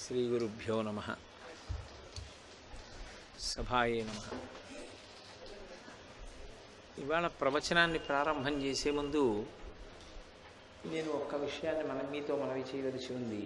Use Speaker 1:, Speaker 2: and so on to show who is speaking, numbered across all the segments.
Speaker 1: శ్రీగురుభ్యో నమ సభాయే నమ ఇవాళ ప్రవచనాన్ని ప్రారంభం చేసే ముందు నేను ఒక్క విషయాన్ని మన మీతో మనవి చేయవలసి ఉంది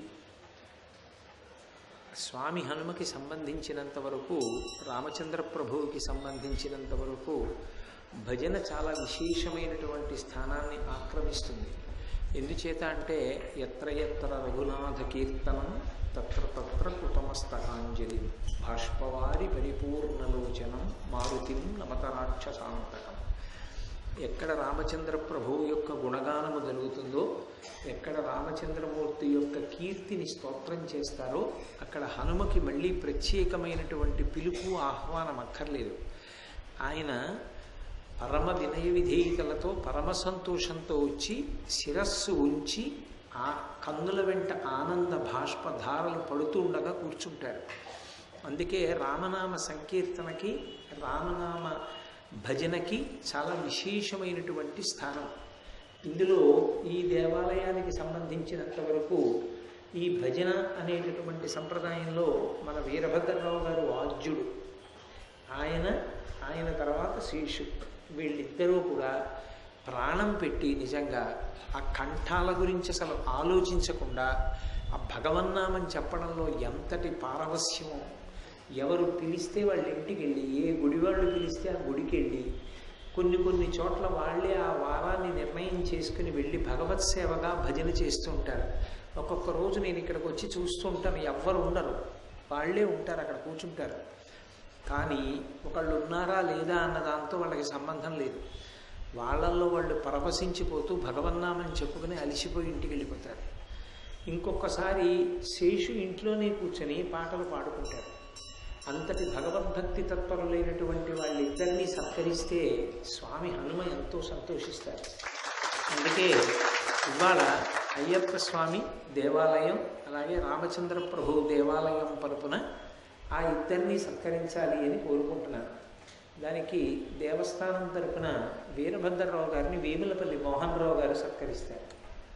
Speaker 1: స్వామి హనుమకి సంబంధించినంత వరకు రామచంద్ర ప్రభువుకి సంబంధించినంత వరకు భజన చాలా విశేషమైనటువంటి స్థానాన్ని ఆక్రమిస్తుంది ఎందుచేత అంటే ఎత్ర ఎత్ర రఘునాథ కీర్తనం తత్ర తత్ర కృతమస్తకాంజలి బాష్పవారి పరిపూర్ణలోచనం మారుతిం నమత రాక్షసాంతకం ఎక్కడ రామచంద్ర ప్రభువు యొక్క గుణగానము జరుగుతుందో ఎక్కడ రామచంద్రమూర్తి యొక్క కీర్తిని స్తోత్రం చేస్తారో అక్కడ హనుమకి మళ్ళీ ప్రత్యేకమైనటువంటి పిలుపు ఆహ్వానం అక్కర్లేదు ఆయన పరమ వినయ విధేయతలతో పరమ సంతోషంతో వచ్చి శిరస్సు ఉంచి ఆ కన్నుల వెంట ఆనంద బాష్పధారలు పడుతుండగా కూర్చుంటారు అందుకే రామనామ సంకీర్తనకి రామనామ భజనకి చాలా విశేషమైనటువంటి స్థానం ఇందులో ఈ దేవాలయానికి సంబంధించినంత వరకు ఈ భజన అనేటటువంటి సంప్రదాయంలో మన వీరభద్రరావు గారు ఆద్యుడు ఆయన ఆయన తర్వాత శేషు వీళ్ళిద్దరూ కూడా ప్రాణం పెట్టి నిజంగా ఆ కంఠాల గురించి అసలు ఆలోచించకుండా ఆ భగవన్నామని చెప్పడంలో ఎంతటి పారవస్యమో ఎవరు పిలిస్తే వాళ్ళ ఇంటికి వెళ్ళి ఏ గుడి వాళ్ళు పిలిస్తే ఆ గుడికి వెళ్ళి కొన్ని కొన్ని చోట్ల వాళ్ళే ఆ వారాన్ని నిర్ణయం చేసుకుని వెళ్ళి భగవత్ సేవగా భజన చేస్తూ ఉంటారు ఒక్కొక్క రోజు నేను ఇక్కడికి వచ్చి చూస్తూ ఉంటాను ఎవ్వరు ఉండరు వాళ్ళే ఉంటారు అక్కడ కూర్చుంటారు కానీ ఒకళ్ళు ఉన్నారా లేదా అన్న దాంతో వాళ్ళకి సంబంధం లేదు వాళ్ళల్లో వాళ్ళు పరవశించిపోతూ భగవన్నామని చెప్పుకుని అలిసిపోయి ఇంటికి వెళ్ళిపోతారు ఇంకొకసారి శేషు ఇంట్లోనే కూర్చొని పాటలు పాడుకుంటారు అంతటి భగవద్భక్తి తత్పరులైనటువంటి వాళ్ళిద్దరినీ సత్కరిస్తే స్వామి హనుమ ఎంతో సంతోషిస్తారు అందుకే ఇవాళ అయ్యప్ప స్వామి దేవాలయం అలాగే రామచంద్ర ప్రభు దేవాలయం తరపున ఆ ఇద్దరిని సత్కరించాలి అని కోరుకుంటున్నాను దానికి దేవస్థానం తరపున వీరభద్రరావు గారిని వేములపల్లి మోహన్ రావు గారు సత్కరిస్తారు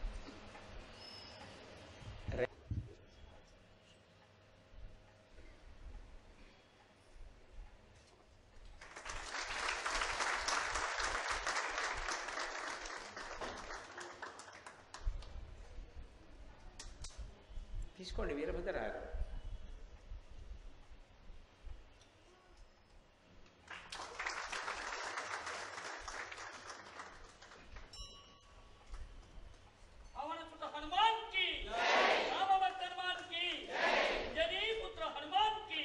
Speaker 1: తీసుకోండి వీరభద్ర గారు
Speaker 2: पवन सुत हनुमान की रामवत हनुमान की जरी पुत्र हनुमान की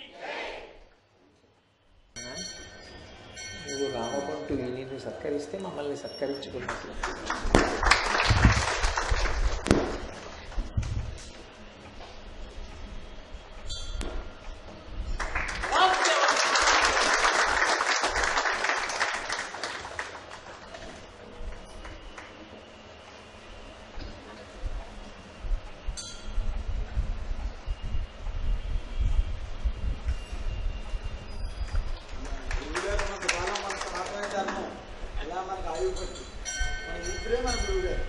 Speaker 1: నువ్వు రామపంటు నిన్ను సత్కరిస్తే మమ్మల్ని సత్కరించుకున్నట్లు
Speaker 3: గురువుగారు మనకు చాలా మనకు మాత్రమే ధర్మం ఇలా మనకు ఆయువు పట్టు మన ఇద్దరే మన గురువుగారు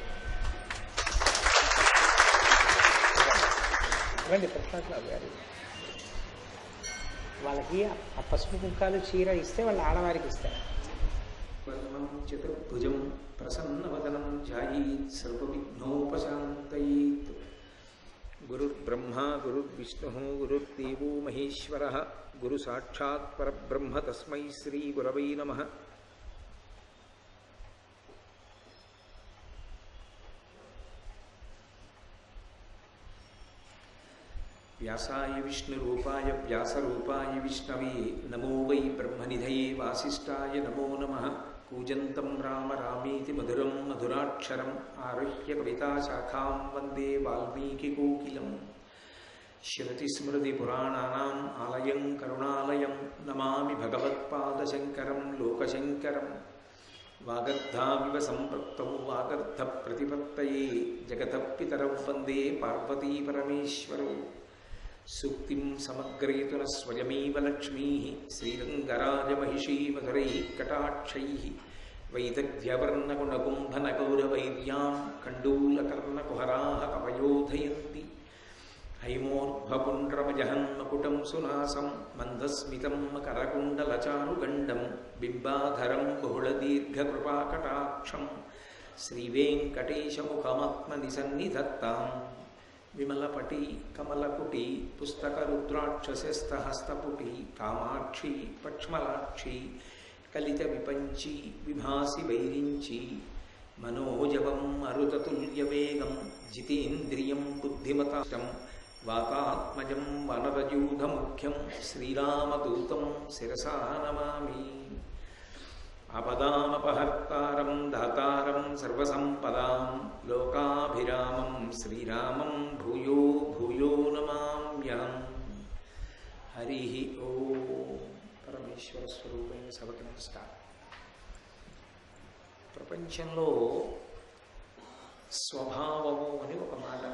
Speaker 1: రండి ప్రసాదరావు గారు వాళ్ళకి ఆ పసుపు కుంకాలు చీర ఇస్తే వాళ్ళ ఆడవారికి ఇస్తారు వర్ణం చతుర్భుజం ప్రసన్నవదనం ధ్యాయేత్ సర్వవిఘ్నోపశాంతయేత్ గురుర్బ్రహ్మ గురుర్విష్ణు గురుర్దేవో మహేశ్వర గురు సాక్షాత్ పరబ్రహ్మ తస్మై శ్రీ గురవై నమ వ్యాసాయ విష్ణురూపాయ వ్యాసరూపాయ విష్ణవే నమో వై బ్రహ్మనిధయే వాసిష్ఠాయ నమో నమ కూజంతం రామ రామేతి మధురం మధురాక్షరం ఆరుహ్య కవితాశాఖాం వందే వాల్మీకికోకిలం శృతిస్మృతిపురాణానాం ఆలయం కరుణాలయం నమామి భగవత్పాదశంకరం లోకశంకరం వాగర్ధావివ సంపృక్తౌ వాగర్ధ ప్రతిపత్తయే జగత పితరౌ వందే పార్వతీ పరమేశ్వరౌ సూక్తిం సమగ్రయతున స్వయమేవ లక్ష్మీ శ్రీరంగరాజమహిషీ మధురై కటాక్షై వైదగ్ధ్యవర్ణగుణగుంభనగౌరవైర్యాం కండూలకర్ణకుహరా కవయోధయంతి హైమోర్ధ్వపుండ్రమజహన్మకుటం సునాసం మందస్మితం మకరకుండలచారుగండం బింబాధరం బహుళదీర్ఘకృపాకటాక్షం శ్రీవేంకటేశముఖమాత్మని సన్నిధత్తాం విమలపటి కమలకుటి పుస్తకరుద్రాక్షసస్తహస్తపుటి కామాక్షి పక్ష్మలాక్షి కలిత విపంచి విభాసి వైరించి మనోజవం మరుతతుల్యవేగం జితేంద్రియం బుద్ధిమతాష్టం వాకాత్మజం వనరయూధముఖ్యం శ్రీరామదూతం శిరసా నమామి ఆపదామపహర్తారం దాతారం సర్వసంపదాం లోకాభిరామం శ్రీరామం భూయో భూయో నమామ్యహం హరి ఓ పరమేశ్వర స్వరూపైన సభకి నమస్కారం ప్రపంచంలో స్వభావము అని ఒక మాట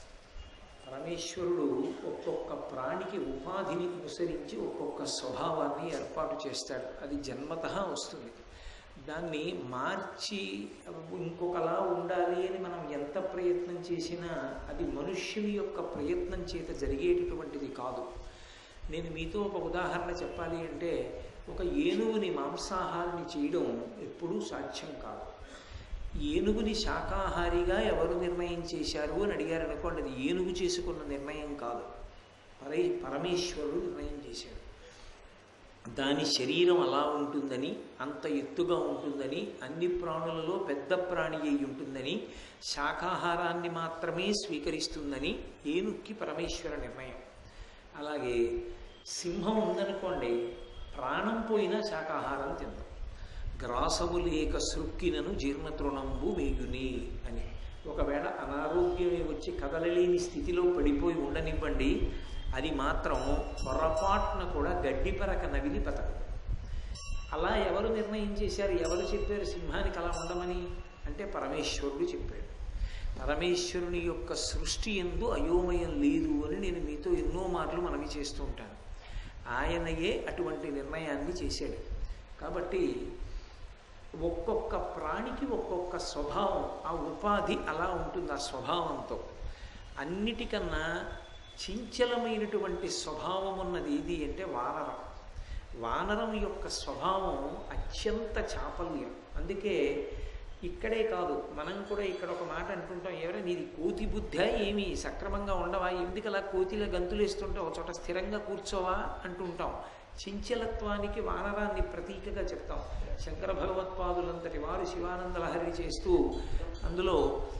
Speaker 1: పరమేశ్వరుడు ఒక్కొక్క ప్రాణికి ఉపాధిని అనుసరించి ఒక్కొక్క స్వభావాన్ని ఏర్పాటు చేస్తాడు అది జన్మత వస్తుంది దాన్ని మార్చి ఇంకొకలా ఉండాలి అని మనం ఎంత ప్రయత్నం చేసినా అది మనుష్యుని యొక్క ప్రయత్నం చేత జరిగేటటువంటిది కాదు నేను మీతో ఒక ఉదాహరణ చెప్పాలి అంటే ఒక ఏనుగుని మాంసాహారాన్ని చేయడం ఎప్పుడూ సాధ్యం కాదు ఏనుగుని శాకాహారిగా ఎవరు నిర్ణయం చేశారు అని అడిగారు అనుకోండి అది ఏనుగు చేసుకున్న నిర్ణయం కాదు పరై పరమేశ్వరుడు నిర్ణయం చేశాడు దాని శరీరం అలా ఉంటుందని అంత ఎత్తుగా ఉంటుందని అన్ని ప్రాణులలో పెద్ద ప్రాణి అయి ఉంటుందని శాకాహారాన్ని మాత్రమే స్వీకరిస్తుందని ఏనుక్కి పరమేశ్వర నిర్ణయం అలాగే సింహం ఉందనుకోండి ప్రాణం పోయినా శాకాహారం తిందాం గ్రాసము లేక సృక్కినను జీర్ణతృణంబు మేయుని అని ఒకవేళ అనారోగ్యమే వచ్చి కదలలేని స్థితిలో పడిపోయి ఉండనివ్వండి అది మాత్రం పొరపాటున కూడా గడ్డి పరక నవిలి బతకదు అలా ఎవరు నిర్ణయం చేశారు ఎవరు చెప్పారు సింహానికి అలా ఉండమని అంటే పరమేశ్వరుడు చెప్పాడు పరమేశ్వరుని యొక్క సృష్టి ఎందు అయోమయం లేదు అని నేను మీతో ఎన్నో మార్లు మనవి చేస్తూ ఉంటాను ఆయనయే అటువంటి నిర్ణయాన్ని చేశాడు కాబట్టి ఒక్కొక్క ప్రాణికి ఒక్కొక్క స్వభావం ఆ ఉపాధి అలా ఉంటుంది ఆ స్వభావంతో అన్నిటికన్నా చంచలమైనటువంటి స్వభావం ఉన్నది ఏది అంటే వానరం వానరం యొక్క స్వభావం అత్యంత చాపల్యం అందుకే ఇక్కడే కాదు మనం కూడా ఇక్కడ ఒక మాట అంటుంటాం ఎవరైనా నీది కోతి బుద్ధ ఏమి సక్రమంగా ఉండవా ఎందుకు అలా కోతిలో గంతులేస్తుంటావు చోట స్థిరంగా కూర్చోవా అంటుంటాం చించలత్వానికి వానరాన్ని ప్రతీకగా చెప్తాం శంకర భగవత్పాదులంతటి వారు శివానంద లహరి చేస్తూ అందులో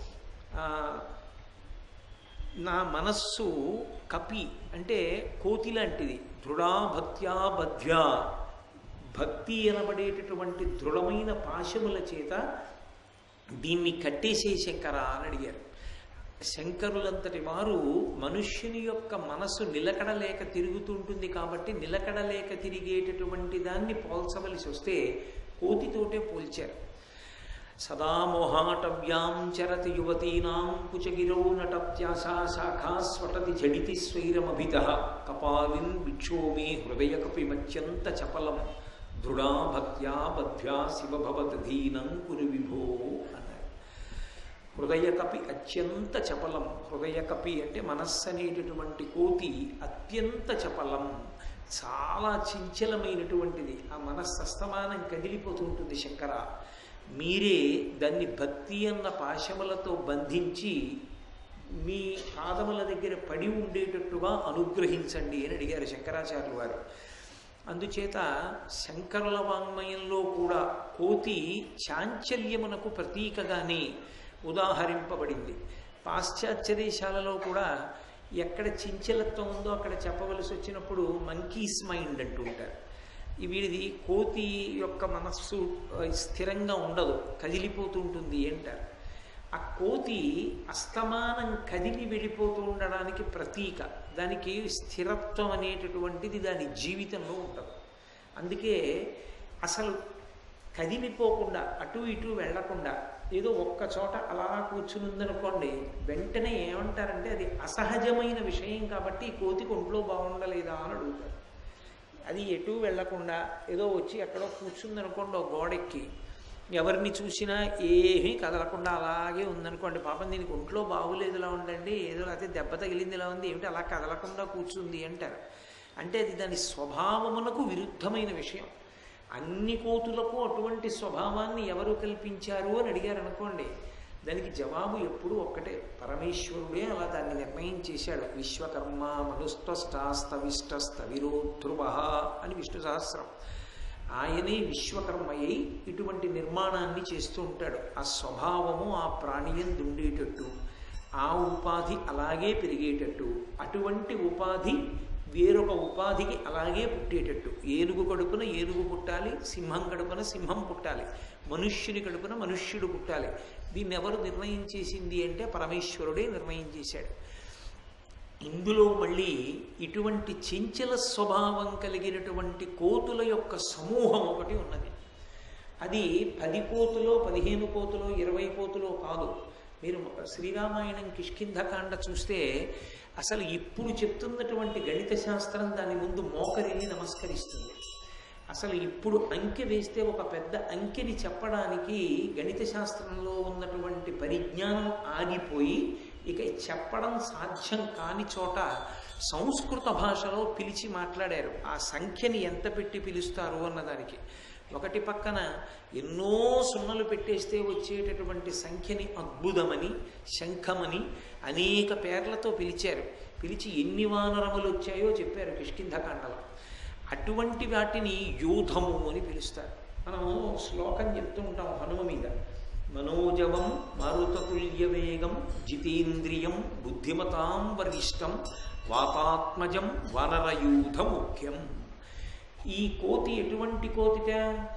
Speaker 1: నా మనస్సు కపి అంటే కోతి లాంటిది దృఢా భక్త్యా బధ్యా భక్తి అనబడేటటువంటి దృఢమైన పాశముల చేత దీన్ని కట్టేసే శంకర అని అడిగారు శంకరులంతటి వారు మనుష్యుని యొక్క మనసు నిలకడలేక తిరుగుతుంటుంది కాబట్టి నిలకడలేక తిరిగేటటువంటి దాన్ని పోల్చవలసి వస్తే కోతితోటే పోల్చారు సదా మోహాటవ్యాం చరతి యువతీనాం కుచగిరౌ నటత్యాసా శాఖాస్వటతి జడితి స్వైరమభిత కపాలిన్ విక్షోమి హృదయ కపిమత్యంత చపలం దృఢా భక్త్యా బధ్యా శివభవదధీనం కురు విభో అన్నారు హృదయ కపి అత్యంత చపలం హృదయ కపి అంటే మనస్సు అనేటటువంటి కోతి అత్యంత చపలం చాలా చంచలమైనటువంటిది ఆ మనస్సు అస్తమానం కదిలిపోతుంటుంది శంకర మీరే దాన్ని భక్తి అన్న పాశములతో బంధించి మీ పాదముల దగ్గర పడి ఉండేటట్టుగా అనుగ్రహించండి అని అడిగారు శంకరాచార్యులు వారు అందుచేత శంకరుల వాంగ్మయంలో కూడా కోతి చాంచల్యమునకు ప్రతీకగానే ఉదాహరింపబడింది పాశ్చాత్య దేశాలలో కూడా ఎక్కడ చించలత్వం ఉందో అక్కడ చెప్పవలసి వచ్చినప్పుడు మంకీస్ మైండ్ అంటూ ఉంటారు ఈ వీడిది కోతి యొక్క మనస్సు స్థిరంగా ఉండదు కదిలిపోతూ ఉంటుంది అంటారు ఆ కోతి అస్తమానం కదిలి వెళ్ళిపోతూ ఉండడానికి ప్రతీక దానికి స్థిరత్వం అనేటటువంటిది దాని జీవితంలో ఉండదు అందుకే అసలు కదిలిపోకుండా అటు ఇటు వెళ్లకుండా ఏదో ఒక్క చోట అలా కూర్చుని ఉందనుకోండి వెంటనే ఏమంటారంటే అది అసహజమైన విషయం కాబట్టి కోతికి ఒంట్లో బాగుండలేదా అని అడుగుతారు అది ఎటు వెళ్లకుండా ఏదో వచ్చి ఎక్కడో కూర్చుందనుకోండి ఒక గోడెక్కి ఎవరిని చూసినా ఏమీ కదలకుండా అలాగే ఉందనుకోండి పాపం దీనికి ఒంట్లో బాగులేదులా ఉండండి ఏదో అయితే దెబ్బ తగిలింది ఇలా ఉంది ఏమిటి అలా కదలకుండా కూర్చుంది అంటారు అంటే అది దాని స్వభావమునకు విరుద్ధమైన విషయం అన్ని కోతులకు అటువంటి స్వభావాన్ని ఎవరు కల్పించారు అని అడిగారు అనుకోండి దానికి జవాబు ఎప్పుడు ఒక్కటే పరమేశ్వరుడే అలా దాన్ని నిర్ణయం చేశాడు విశ్వకర్మ మనుష్టస్తాస్తవిష్టస్తవిరో ధ్రువ అని విష్ణు సహస్రం ఆయనే విశ్వకర్మయ్యి ఇటువంటి నిర్మాణాన్ని చేస్తూ ఉంటాడు ఆ స్వభావము ఆ ప్రాణియందు ఉండేటట్టు ఆ ఉపాధి అలాగే పెరిగేటట్టు అటువంటి ఉపాధి వేరొక ఉపాధికి అలాగే పుట్టేటట్టు ఏనుగు కడుపున ఏనుగు పుట్టాలి సింహం కడుపున సింహం పుట్టాలి మనుష్యుని కడుపున మనుష్యుడు పుట్టాలి దీన్ని ఎవరు నిర్ణయం చేసింది అంటే పరమేశ్వరుడే నిర్ణయం చేశాడు ఇందులో మళ్ళీ ఇటువంటి చెంచల స్వభావం కలిగినటువంటి కోతుల యొక్క సమూహం ఒకటి ఉన్నది అది పది కోతులో పదిహేను కోతులో ఇరవై కోతులో కాదు మీరు శ్రీరామాయణం కిష్కింధకాండ చూస్తే అసలు ఇప్పుడు చెప్తున్నటువంటి గణిత శాస్త్రం దాని ముందు మోకరిని నమస్కరిస్తుంది అసలు ఇప్పుడు అంకె వేస్తే ఒక పెద్ద అంకెని చెప్పడానికి గణిత శాస్త్రంలో ఉన్నటువంటి పరిజ్ఞానం ఆగిపోయి ఇక చెప్పడం సాధ్యం కాని చోట సంస్కృత భాషలో పిలిచి మాట్లాడారు ఆ సంఖ్యని ఎంత పెట్టి పిలుస్తారు అన్నదానికి ఒకటి పక్కన ఎన్నో సున్నలు పెట్టేస్తే వచ్చేటటువంటి సంఖ్యని అద్భుతమని శంఖమని అనేక పేర్లతో పిలిచారు పిలిచి ఎన్ని వానరములు వచ్చాయో చెప్పారు కిష్కింధకాండలో అటువంటి వాటిని యూధము అని పిలుస్తారు మనము శ్లోకం చెప్తూ ఉంటాం హనుమ మీద మనోజవం మారుతతుల్య వేగం జితేంద్రియం బుద్ధిమతాం వరిష్టం వాతాత్మజం వనరయూధ ముఖ్యం ఈ కోతి ఎటువంటి కోతిట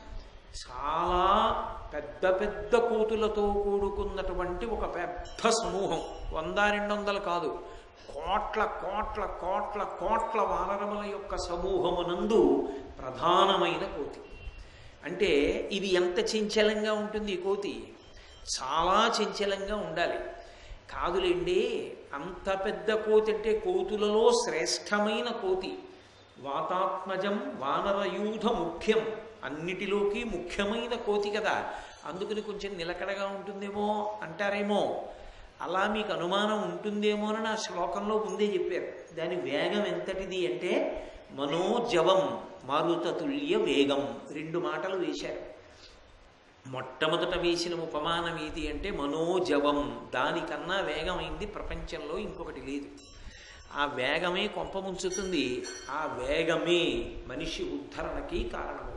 Speaker 1: చాలా పెద్ద పెద్ద కోతులతో కూడుకున్నటువంటి ఒక పెద్ద సమూహం వంద రెండు వందలు కాదు కోట్ల కోట్ల కోట్ల కోట్ల వానరముల యొక్క సమూహమునందు ప్రధానమైన కోతి అంటే ఇది ఎంత చంచలంగా ఉంటుంది ఈ కోతి చాలా చంచలంగా ఉండాలి కాదులేండి అంత పెద్ద కోతి అంటే కోతులలో శ్రేష్టమైన కోతి వాతాత్మజం వానరయూధ ముఖ్యం అన్నిటిలోకి ముఖ్యమైన కోతి కదా అందుకని కొంచెం నిలకడగా ఉంటుందేమో అంటారేమో అలా మీకు అనుమానం ఉంటుందేమో అని నా శ్లోకంలో ముందే చెప్పారు దాని వేగం ఎంతటిది అంటే మనోజవం మారుతతుల్య వేగం రెండు మాటలు వేశారు మొట్టమొదట వేసిన ఉపమానం ఏది అంటే మనోజవం దానికన్నా వేగమైంది ప్రపంచంలో ఇంకొకటి లేదు ఆ వేగమే కొంప ముంచుతుంది ఆ వేగమే మనిషి ఉద్ధరణకి కారణమవుతుంది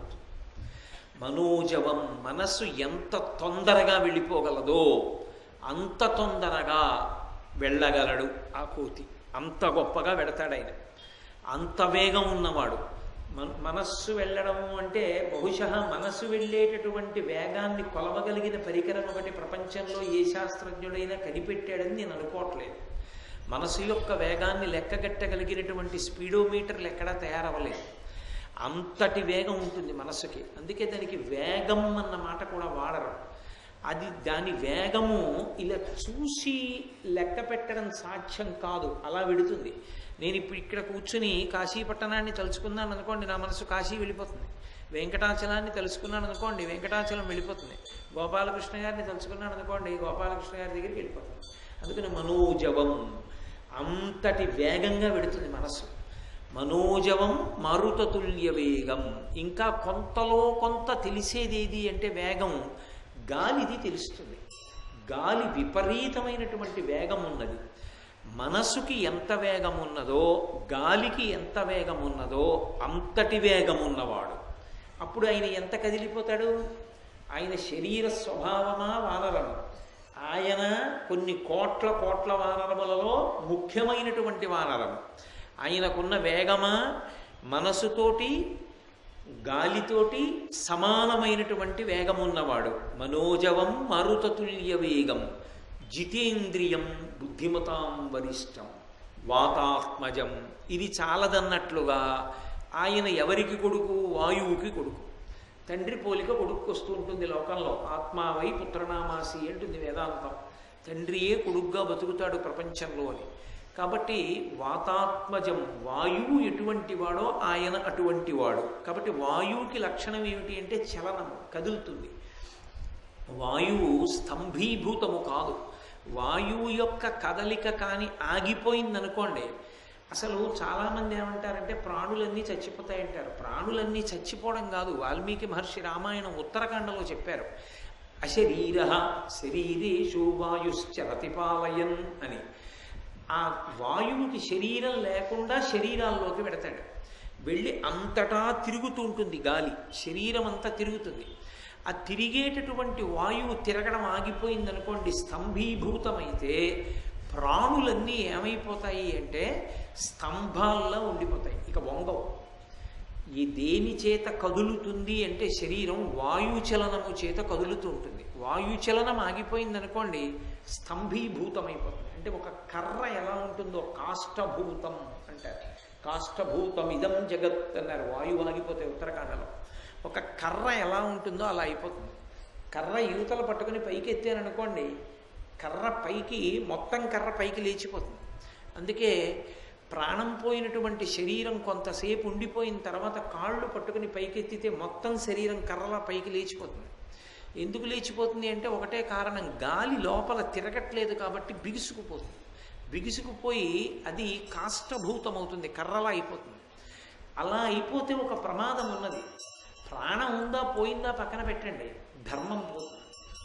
Speaker 1: మనోజవం మనస్సు ఎంత తొందరగా వెళ్ళిపోగలదో అంత తొందరగా వెళ్ళగలడు ఆ కోతి అంత గొప్పగా వెడతాడు ఆయన అంత వేగం ఉన్నవాడు మన మనస్సు వెళ్ళడము అంటే బహుశా మనస్సు వెళ్ళేటటువంటి వేగాన్ని కొలవగలిగిన పరికరం ఒకటి ప్రపంచంలో ఏ శాస్త్రజ్ఞుడైనా కనిపెట్టాడని నేను అనుకోవట్లేదు మనసు యొక్క వేగాన్ని లెక్కగట్టగలిగినటువంటి స్పీడోమీటర్లు ఎక్కడా తయారవ్వలేదు అంతటి వేగం ఉంటుంది మనసుకి అందుకే దానికి వేగం అన్న మాట కూడా వాడరు అది దాని వేగము ఇలా చూసి లెక్క పెట్టడం సాధ్యం కాదు అలా వెడుతుంది నేను ఇప్పుడు ఇక్కడ కూర్చుని కాశీ పట్టణాన్ని తలుచుకున్నాను అనుకోండి నా మనసు కాశీ వెళ్ళిపోతుంది వెంకటాచలాన్ని తెలుసుకున్నాను అనుకోండి వెంకటాచలం వెళ్ళిపోతుంది గోపాలకృష్ణ గారిని తలుచుకున్నాను అనుకోండి గోపాలకృష్ణ గారి దగ్గరికి వెళ్ళిపోతుంది అందుకని మనోజవం అంతటి వేగంగా వెడుతుంది మనస్సు మనోజవం మారుతతుల్య వేగం ఇంకా కొంతలో కొంత తెలిసేది ఏది అంటే వేగం గాలిది తెలుస్తుంది గాలి విపరీతమైనటువంటి వేగం ఉన్నది మనసుకి ఎంత వేగం ఉన్నదో గాలికి ఎంత వేగం ఉన్నదో అంతటి వేగం ఉన్నవాడు అప్పుడు ఆయన ఎంత కదిలిపోతాడు ఆయన శరీర స్వభావమా వానరము ఆయన కొన్ని కోట్ల కోట్ల వానరములలో ముఖ్యమైనటువంటి వానరము ఆయనకున్న వేగమా మనసుతోటి గాలితోటి సమానమైనటువంటి వేగం ఉన్నవాడు మనోజవం మరుతతుల్య వేగం జితేంద్రియం బుద్ధిమతాం వరిష్టం వాతాత్మజం ఇది చాలదన్నట్లుగా ఆయన ఎవరికి కొడుకు వాయువుకి కొడుకు తండ్రి పోలిక కొడుకు వస్తూ ఉంటుంది లోకంలో ఆత్మావై పుత్రనామాసి అంటుంది వేదాంతం తండ్రియే కొడుగ్గా బతుకుతాడు ప్రపంచంలో అని కాబట్టి వాతాత్మజం వాయువు ఎటువంటి వాడో ఆయన అటువంటి వాడు కాబట్టి వాయువుకి లక్షణం ఏమిటి అంటే చలనము కదులుతుంది వాయువు స్తంభీభూతము కాదు వాయువు యొక్క కదలిక కానీ ఆగిపోయిందనుకోండి అసలు చాలామంది ఏమంటారంటే ప్రాణులన్నీ చచ్చిపోతాయంటారు ప్రాణులన్నీ చచ్చిపోవడం కాదు వాల్మీకి మహర్షి రామాయణం ఉత్తరాఖండలో చెప్పారు అశరీర శరీరేషు వాయుశ్చరతి పాలయన్ అని ఆ వాయువుకి శరీరం లేకుండా శరీరాల్లోకి పెడతాడు వెళ్ళి అంతటా తిరుగుతూ ఉంటుంది గాలి శరీరం అంతా తిరుగుతుంది ఆ తిరిగేటటువంటి వాయువు తిరగడం ఆగిపోయిందనుకోండి స్తంభీభూతమైతే ప్రాణులన్నీ ఏమైపోతాయి అంటే స్తంభాల్లో ఉండిపోతాయి ఇక వంగవు ఈ దేని చేత కదులుతుంది అంటే శరీరం వాయుచలనము చేత కదులుతూ ఉంటుంది వాయుచలనం ఆగిపోయిందనుకోండి స్తంభీభూతమైపోతుంది అంటే ఒక కర్ర ఎలా ఉంటుందో కాష్టభూతం అంటారు కాష్టభూతం ఇదం జగత్ అన్నారు వాయువు ఆగిపోతే ఉత్తరాఖండలో ఒక కర్ర ఎలా ఉంటుందో అలా అయిపోతుంది కర్ర యువతల పట్టుకుని పైకి ఎత్తాననుకోండి కర్ర పైకి మొత్తం కర్ర పైకి లేచిపోతుంది అందుకే ప్రాణం పోయినటువంటి శరీరం కొంతసేపు ఉండిపోయిన తర్వాత కాళ్ళు పట్టుకుని పైకెత్తితే మొత్తం శరీరం కర్రలా పైకి లేచిపోతుంది ఎందుకు లేచిపోతుంది అంటే ఒకటే కారణం గాలి లోపల తిరగట్లేదు కాబట్టి బిగుసుకుపోతుంది బిగుసుకుపోయి అది కాష్టభూతమవుతుంది కర్రలా అయిపోతుంది అలా అయిపోతే ఒక ప్రమాదం ఉన్నది ప్రాణం ఉందా పోయిందా పక్కన పెట్టండి ధర్మం పోతుంది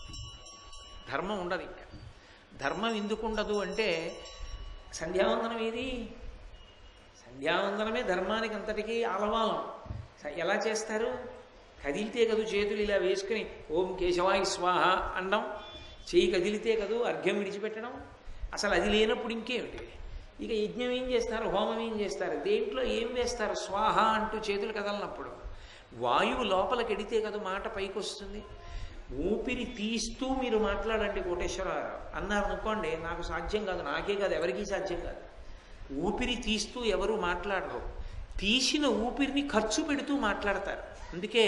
Speaker 1: ధర్మం ఉండదు ఇంకా ధర్మం ఎందుకు ఉండదు అంటే సంధ్యావందనం ఏది సంధ్యావందనమే ధర్మానికి అంతటికీ ఆలవాలం స- ఎలా చేస్తారు కదిలితే కదూ చేతులు ఇలా వేసుకుని ఓం కేశవాయి స్వాహ అనడం చేయి కదిలితే కదూ అర్ఘ్యం విడిచిపెట్టడం అసలు అది లేనప్పుడు ఇంకేమిటి ఇక యజ్ఞం ఏం చేస్తారు హోమం ఏం చేస్తారు దేంట్లో ఏం వేస్తారు స్వాహ అంటూ చేతులు కదలనప్పుడు వాయువు లోపలికి ఎడితే కదా మాట పైకి వస్తుంది ఊపిరి తీస్తూ మీరు మాట్లాడండి కోటేశ్వరరావు అన్నారు అనుకోండి నాకు సాధ్యం కాదు నాకే కాదు ఎవరికీ సాధ్యం కాదు ఊపిరి తీస్తూ ఎవరు మాట్లాడరు తీసిన ఊపిరిని ఖర్చు పెడుతూ మాట్లాడతారు అందుకే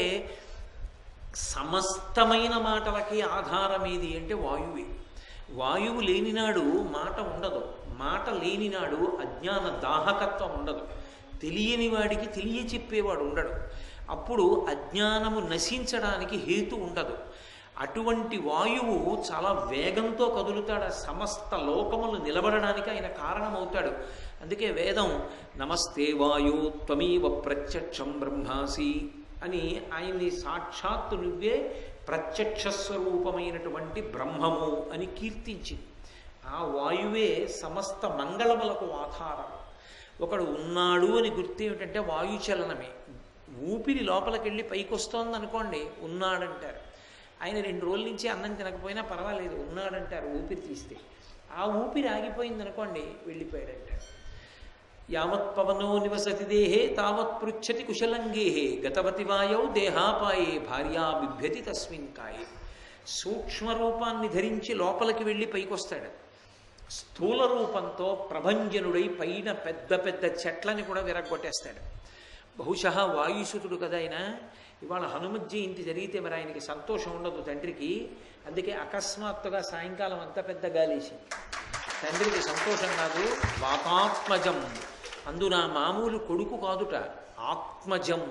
Speaker 1: సమస్తమైన మాటలకి ఆధారం ఏది అంటే వాయువే వాయువు లేనినాడు మాట ఉండదు మాట లేనినాడు అజ్ఞాన దాహకత్వం ఉండదు తెలియని వాడికి తెలియచెప్పేవాడు ఉండడు అప్పుడు అజ్ఞానము నశించడానికి హేతు ఉండదు అటువంటి వాయువు చాలా వేగంతో కదులుతాడు ఆ సమస్త లోకములు నిలబడడానికి ఆయన కారణమవుతాడు అందుకే వేదం నమస్తే వాయు త్వమీవ ప్రత్యక్షం బ్రహ్మాసి అని ఆయన్ని సాక్షాత్తు నువ్వే ప్రత్యక్ష స్వరూపమైనటువంటి బ్రహ్మము అని కీర్తించింది ఆ వాయువే సమస్త మంగళములకు ఆధారం ఒకడు ఉన్నాడు అని గుర్తు ఏమిటంటే వాయుచలనమే ఊపిరి లోపలికెళ్ళి పైకి వస్తోంది అనుకోండి ఉన్నాడంటారు ఆయన రెండు రోజుల నుంచి అన్నం తినకపోయినా పర్వాలేదు ఉన్నాడంటారు ఊపిరి తీస్తే ఆ ఊపిరి ఆగిపోయింది అనుకోండి వెళ్ళిపోయాడంటారు యావత్ పవనో నివసతి దేహే తావత్ పృచ్చతి కుశలంగేహే గతవతి వాయౌ దేహాపాయే భార్యా బిభ్యతి తస్మిన్ కాయే సూక్ష్మ రూపాన్ని ధరించి లోపలికి వెళ్ళి పైకొస్తాడు స్థూల రూపంతో ప్రభంజనుడై పైన పెద్ద పెద్ద చెట్లని కూడా విరగ్గొట్టేస్తాడు బహుశः వాయుసుతుడు కదా ఆయన ఇవాళ హనుమత్ జయంతి జరిగితే మరి ఆయనకి సంతోషం ఉండదు తండ్రికి అందుకే అకస్మాత్తుగా సాయంకాలం అంత పెద్ద గాలేసింది తండ్రికి సంతోషం కాదు వాతాత్మజం అందున మామూలు కొడుకు కాదుట ఆత్మజం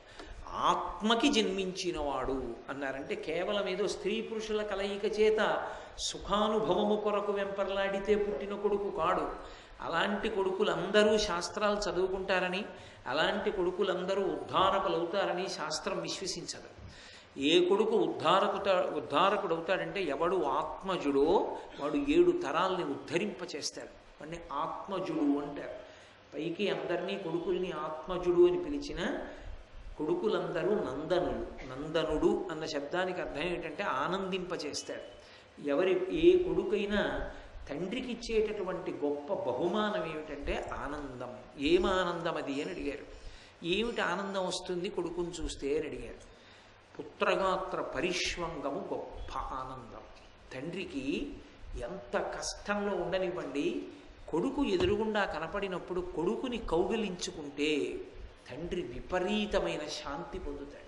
Speaker 1: ఆత్మకి జన్మించినవాడు అన్నారంటే కేవలం ఏదో స్త్రీ పురుషుల కలయిక చేత సుఖానుభవము కొరకు వెంపర్లాడితే పుట్టిన కొడుకు కాడు అలాంటి కొడుకులందరూ శాస్త్రాలు చదువుకుంటారని అలాంటి కొడుకులందరూ ఉద్ధారకులవుతారని శాస్త్రం విశ్వసించదు ఏ కొడుకు ఉద్ధారకుత ఉద్ధారకుడవుతాడంటే ఎవడు ఆత్మజుడో వాడు ఏడు తరాల్ని ఉద్ధరింపచేస్తాడు వాడిని ఆత్మజుడు అంటారు పైకి అందరినీ కొడుకుల్ని ఆత్మజుడు అని పిలిచిన కొడుకులందరూ నందనులు నందనుడు అన్న శబ్దానికి అర్థం ఏంటంటే ఆనందింపచేస్తాడు ఎవరి ఏ కొడుకైనా తండ్రికి ఇచ్చేటటువంటి గొప్ప బహుమానం ఏమిటంటే ఆనందం ఏం ఆనందం అది అని అడిగారు ఏమిటి ఆనందం వస్తుంది కొడుకుని చూస్తే అని అడిగారు పుత్రగాత్ర పరిష్వంగము గొప్ప ఆనందం తండ్రికి ఎంత కష్టంలో ఉండనివ్వండి కొడుకు ఎదురుగుండా కనపడినప్పుడు కొడుకుని కౌగిలించుకుంటే తండ్రి విపరీతమైన శాంతి పొందుతాడు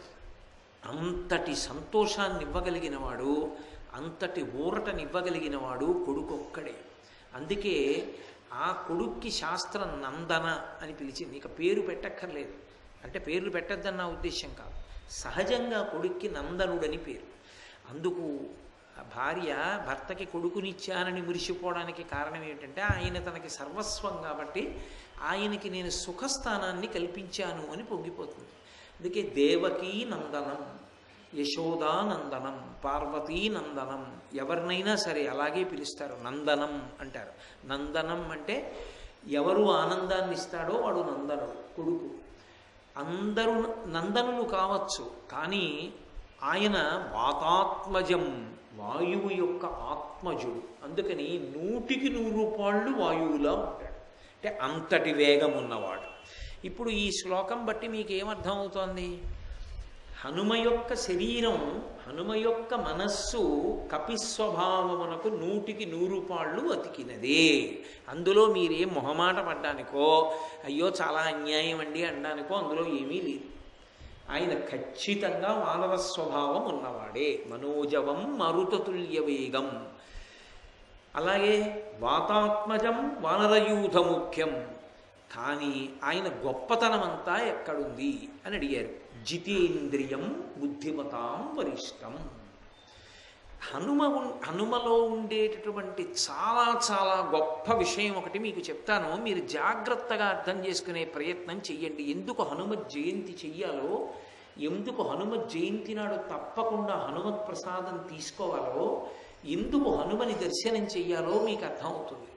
Speaker 1: అంతటి సంతోషాన్ని ఇవ్వగలిగిన వాడు అంతటి ఊరటనివ్వగలిగిన వాడు కొడుకు ఒక్కడే అందుకే ఆ కొడుక్కి శాస్త్రం నందన అని పిలిచింది ఇక పేరు పెట్టక్కర్లేదు అంటే పేర్లు పెట్టద్దన్న ఉద్దేశం కాదు సహజంగా కొడుక్కి నందనుడని పేరు అందుకు ఆ భార్య భర్తకి కొడుకునిచ్చానని మురిసిపోవడానికి కారణం ఏంటంటే ఆయన తనకి సర్వస్వం కాబట్టి ఆయనకి నేను సుఖస్థానాన్ని కల్పించాను అని పొంగిపోతుంది అందుకే దేవకీ నందనం యశోదానందనం పార్వతీ నందనం ఎవరినైనా సరే అలాగే పిలుస్తారు నందనం అంటారు నందనం అంటే ఎవరు ఆనందాన్ని ఇస్తాడో వాడు నందనుడు కొడుకు అందరూ నందనులు కావచ్చు కానీ ఆయన వాతాత్మజం వాయువు యొక్క ఆత్మజుడు అందుకని నూటికి నూరు పాళ్ళు వాయువులా ఉంటాడు అంటే అంతటి వేగం ఉన్నవాడు ఇప్పుడు ఈ శ్లోకం బట్టి మీకు ఏమర్థం అవుతోంది హనుమ యొక్క శరీరం హనుమ యొక్క మనస్సు కపిస్వభావమునకు నూటికి నూరు పాళ్ళు అతికినదే అందులో మీరేం మొహమాట పడ్డానికో అయ్యో చాలా అన్యాయం అండి అనడానికో అందులో ఏమీ లేదు ఆయన ఖచ్చితంగా వానర స్వభావం ఉన్నవాడే మనోజవం మరుతతుల్య వేగం అలాగే వాతాత్మజం వానరయూథ ముఖ్యం కానీ ఆయన గొప్పతనం అంతా ఎక్కడుంది అని అడిగారు జితేంద్రియం బుద్ధిమతాం వరిష్టం హనుమ ఉన్- హనుమలో ఉండేటటువంటి చాలా చాలా గొప్ప విషయం ఒకటి మీకు చెప్తాను మీరు జాగ్రత్తగా అర్థం చేసుకునే ప్రయత్నం చెయ్యండి ఎందుకు హనుమత్ జయంతి చెయ్యాలో ఎందుకు హనుమత్ జయంతి నాడు తప్పకుండా హనుమత్ ప్రసాదం తీసుకోవాలో ఎందుకు హనుమని దర్శనం చెయ్యాలో మీకు అర్థమవుతుంది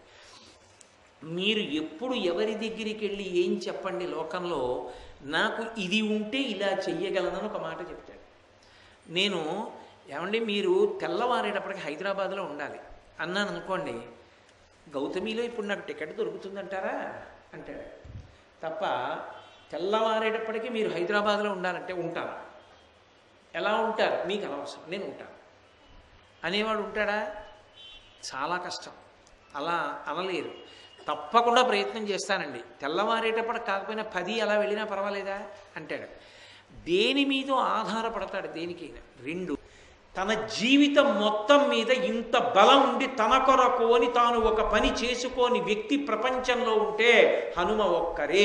Speaker 1: మీరు ఎప్పుడు ఎవరి దగ్గరికి వెళ్ళి ఏం చెప్పండి లోకంలో నాకు ఇది ఉంటే ఇలా చెయ్యగలనని ఒక మాట చెప్తాడు నేను ఏమండి మీరు తెల్లవారేటప్పటికి హైదరాబాద్లో ఉండాలి అన్నాను అనుకోండి గౌతమిలో ఇప్పుడు నాకు టికెట్ దొరుకుతుందంటారా అంటాడు తప్ప తెల్లవారేటప్పటికి మీరు హైదరాబాద్లో ఉండాలంటే ఉంటాను ఎలా ఉంటారు మీకు అనవసరం నేను ఉంటాను అనేవాడు ఉంటాడా చాలా కష్టం అలా అనలేరు తప్పకుండా ప్రయత్నం చేస్తానండి తెల్లవారేటప్పటికి కాకపోయినా పది అలా వెళ్ళినా పర్వాలేదా అంటాడు దేని మీద ఆధారపడతాడు దేనికైనా రెండు తన జీవితం మొత్తం మీద ఇంత బలం ఉండి తన కొరకు అని తాను ఒక పని చేసుకోని వ్యక్తి ప్రపంచంలో ఉంటే హనుమ ఒక్కరే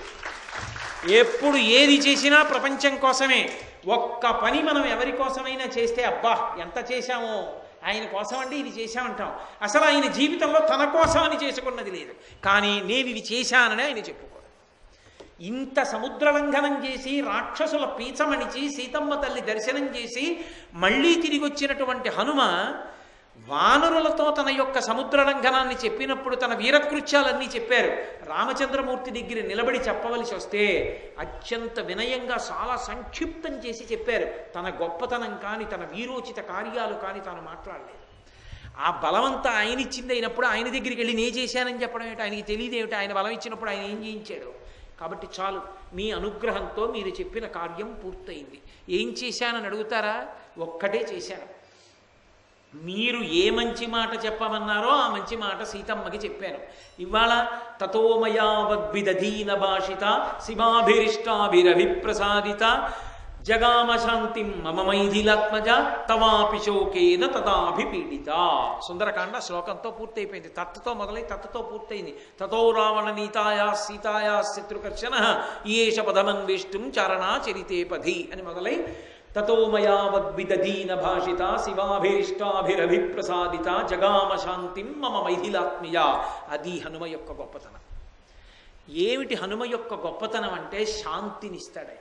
Speaker 1: ఎప్పుడు ఏది చేసినా ప్రపంచం కోసమే ఒక్క పని మనం ఎవరి కోసమైనా చేస్తే అబ్బా ఎంత చేశామో ఆయన కోసం అంటే ఇది చేశామంటాం అసలు ఆయన జీవితంలో తన కోసం అని చేసుకున్నది లేదు కానీ నేను ఇది చేశానని ఆయన చెప్పుకోడు ఇంత సముద్ర లంఘనం చేసి రాక్షసుల పీచమణిచి సీతమ్మ తల్లి దర్శనం చేసి మళ్ళీ తిరిగి వచ్చినటువంటి హనుమ వానరులతో తన యొక్క సముద్ర లంఘనాన్ని చెప్పినప్పుడు తన వీరకృత్యాలన్నీ చెప్పారు రామచంద్రమూర్తి దగ్గర నిలబడి చెప్పవలసి వస్తే అత్యంత వినయంగా చాలా సంక్షిప్తం చేసి చెప్పారు తన గొప్పతనం కానీ తన వీరోచిత కార్యాలు కానీ తాను మాట్లాడలేదు ఆ బలమంతా ఆయన ఇచ్చింది అయినప్పుడు ఆయన దగ్గరికి వెళ్ళి నే చేశానని చెప్పడం ఏమిటి ఆయనకి తెలియదు ఏమిటి ఆయన బలం ఇచ్చినప్పుడు ఆయన ఏం చేయించాడు కాబట్టి చాలు మీ అనుగ్రహంతో మీరు చెప్పిన కార్యం పూర్తయింది ఏం చేశానని అడుగుతారా ఒక్కటే చేశాను మీరు ఏ మంచి మాట చెప్పమన్నారో ఆ మంచి మాట సీతమ్మకి చెప్పాను ఇవాళ తతోమయా వద్విదధీన భాషిత శివాభిరిష్టాభిరభిప్రసాదిత జగామ శాంతిం మమ మైథిలాత్మజ తవాపి శోకేన తదాభిపీడిత సుందరకాండ శ్లోకంతో పూర్తయిపోయింది తత్తుతో మొదలై తత్తుతో పూర్తయింది తతో రావణ నీతాయా సీతాయా శత్రుకర్షణ ఈయేష పదమన్వేష్టం చారణా చరితే పధి అని మొదలై తతో మయా వద్విదధీన భాషిత శివాభిరిష్టాభిరభిప్రసాదిత జగామ శాంతిం మమ మైథిలాత్మీయ అది హనుమ యొక్క గొప్పతనం ఏమిటి హనుమ యొక్క గొప్పతనం అంటే శాంతినిస్తాడు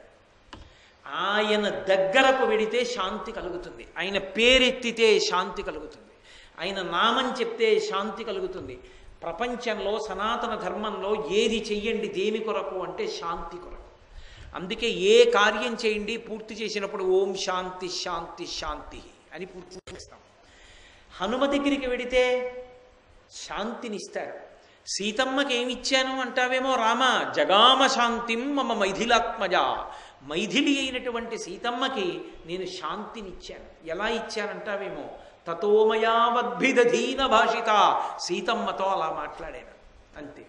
Speaker 1: ఆయన దగ్గరకు వెడితే శాంతి కలుగుతుంది ఆయన పేరెత్తితే శాంతి కలుగుతుంది ఆయన నామం చెప్తే శాంతి కలుగుతుంది ప్రపంచంలో సనాతన ధర్మంలో ఏది చెయ్యండి దేని కొరకు అంటే శాంతి కొరకు అందుకే ఏ కార్యం చేయండి పూర్తి చేసినప్పుడు ఓం శాంతి శాంతి శాంతి అని పూర్తి చేస్తాం హనుమ దగ్గరికి వెడితే శాంతినిస్తాడు సీతమ్మకి ఏమిచ్చాను అంటావేమో రామ జగామ శాంతిం మమ మైథిలాత్మజ మైథిలి అయినటువంటి సీతమ్మకి నేను శాంతినిచ్చాను ఎలా ఇచ్చానంటావేమో తతోమయావద్భిదధీన భాషిత సీతమ్మతో అలా మాట్లాడాను అంతే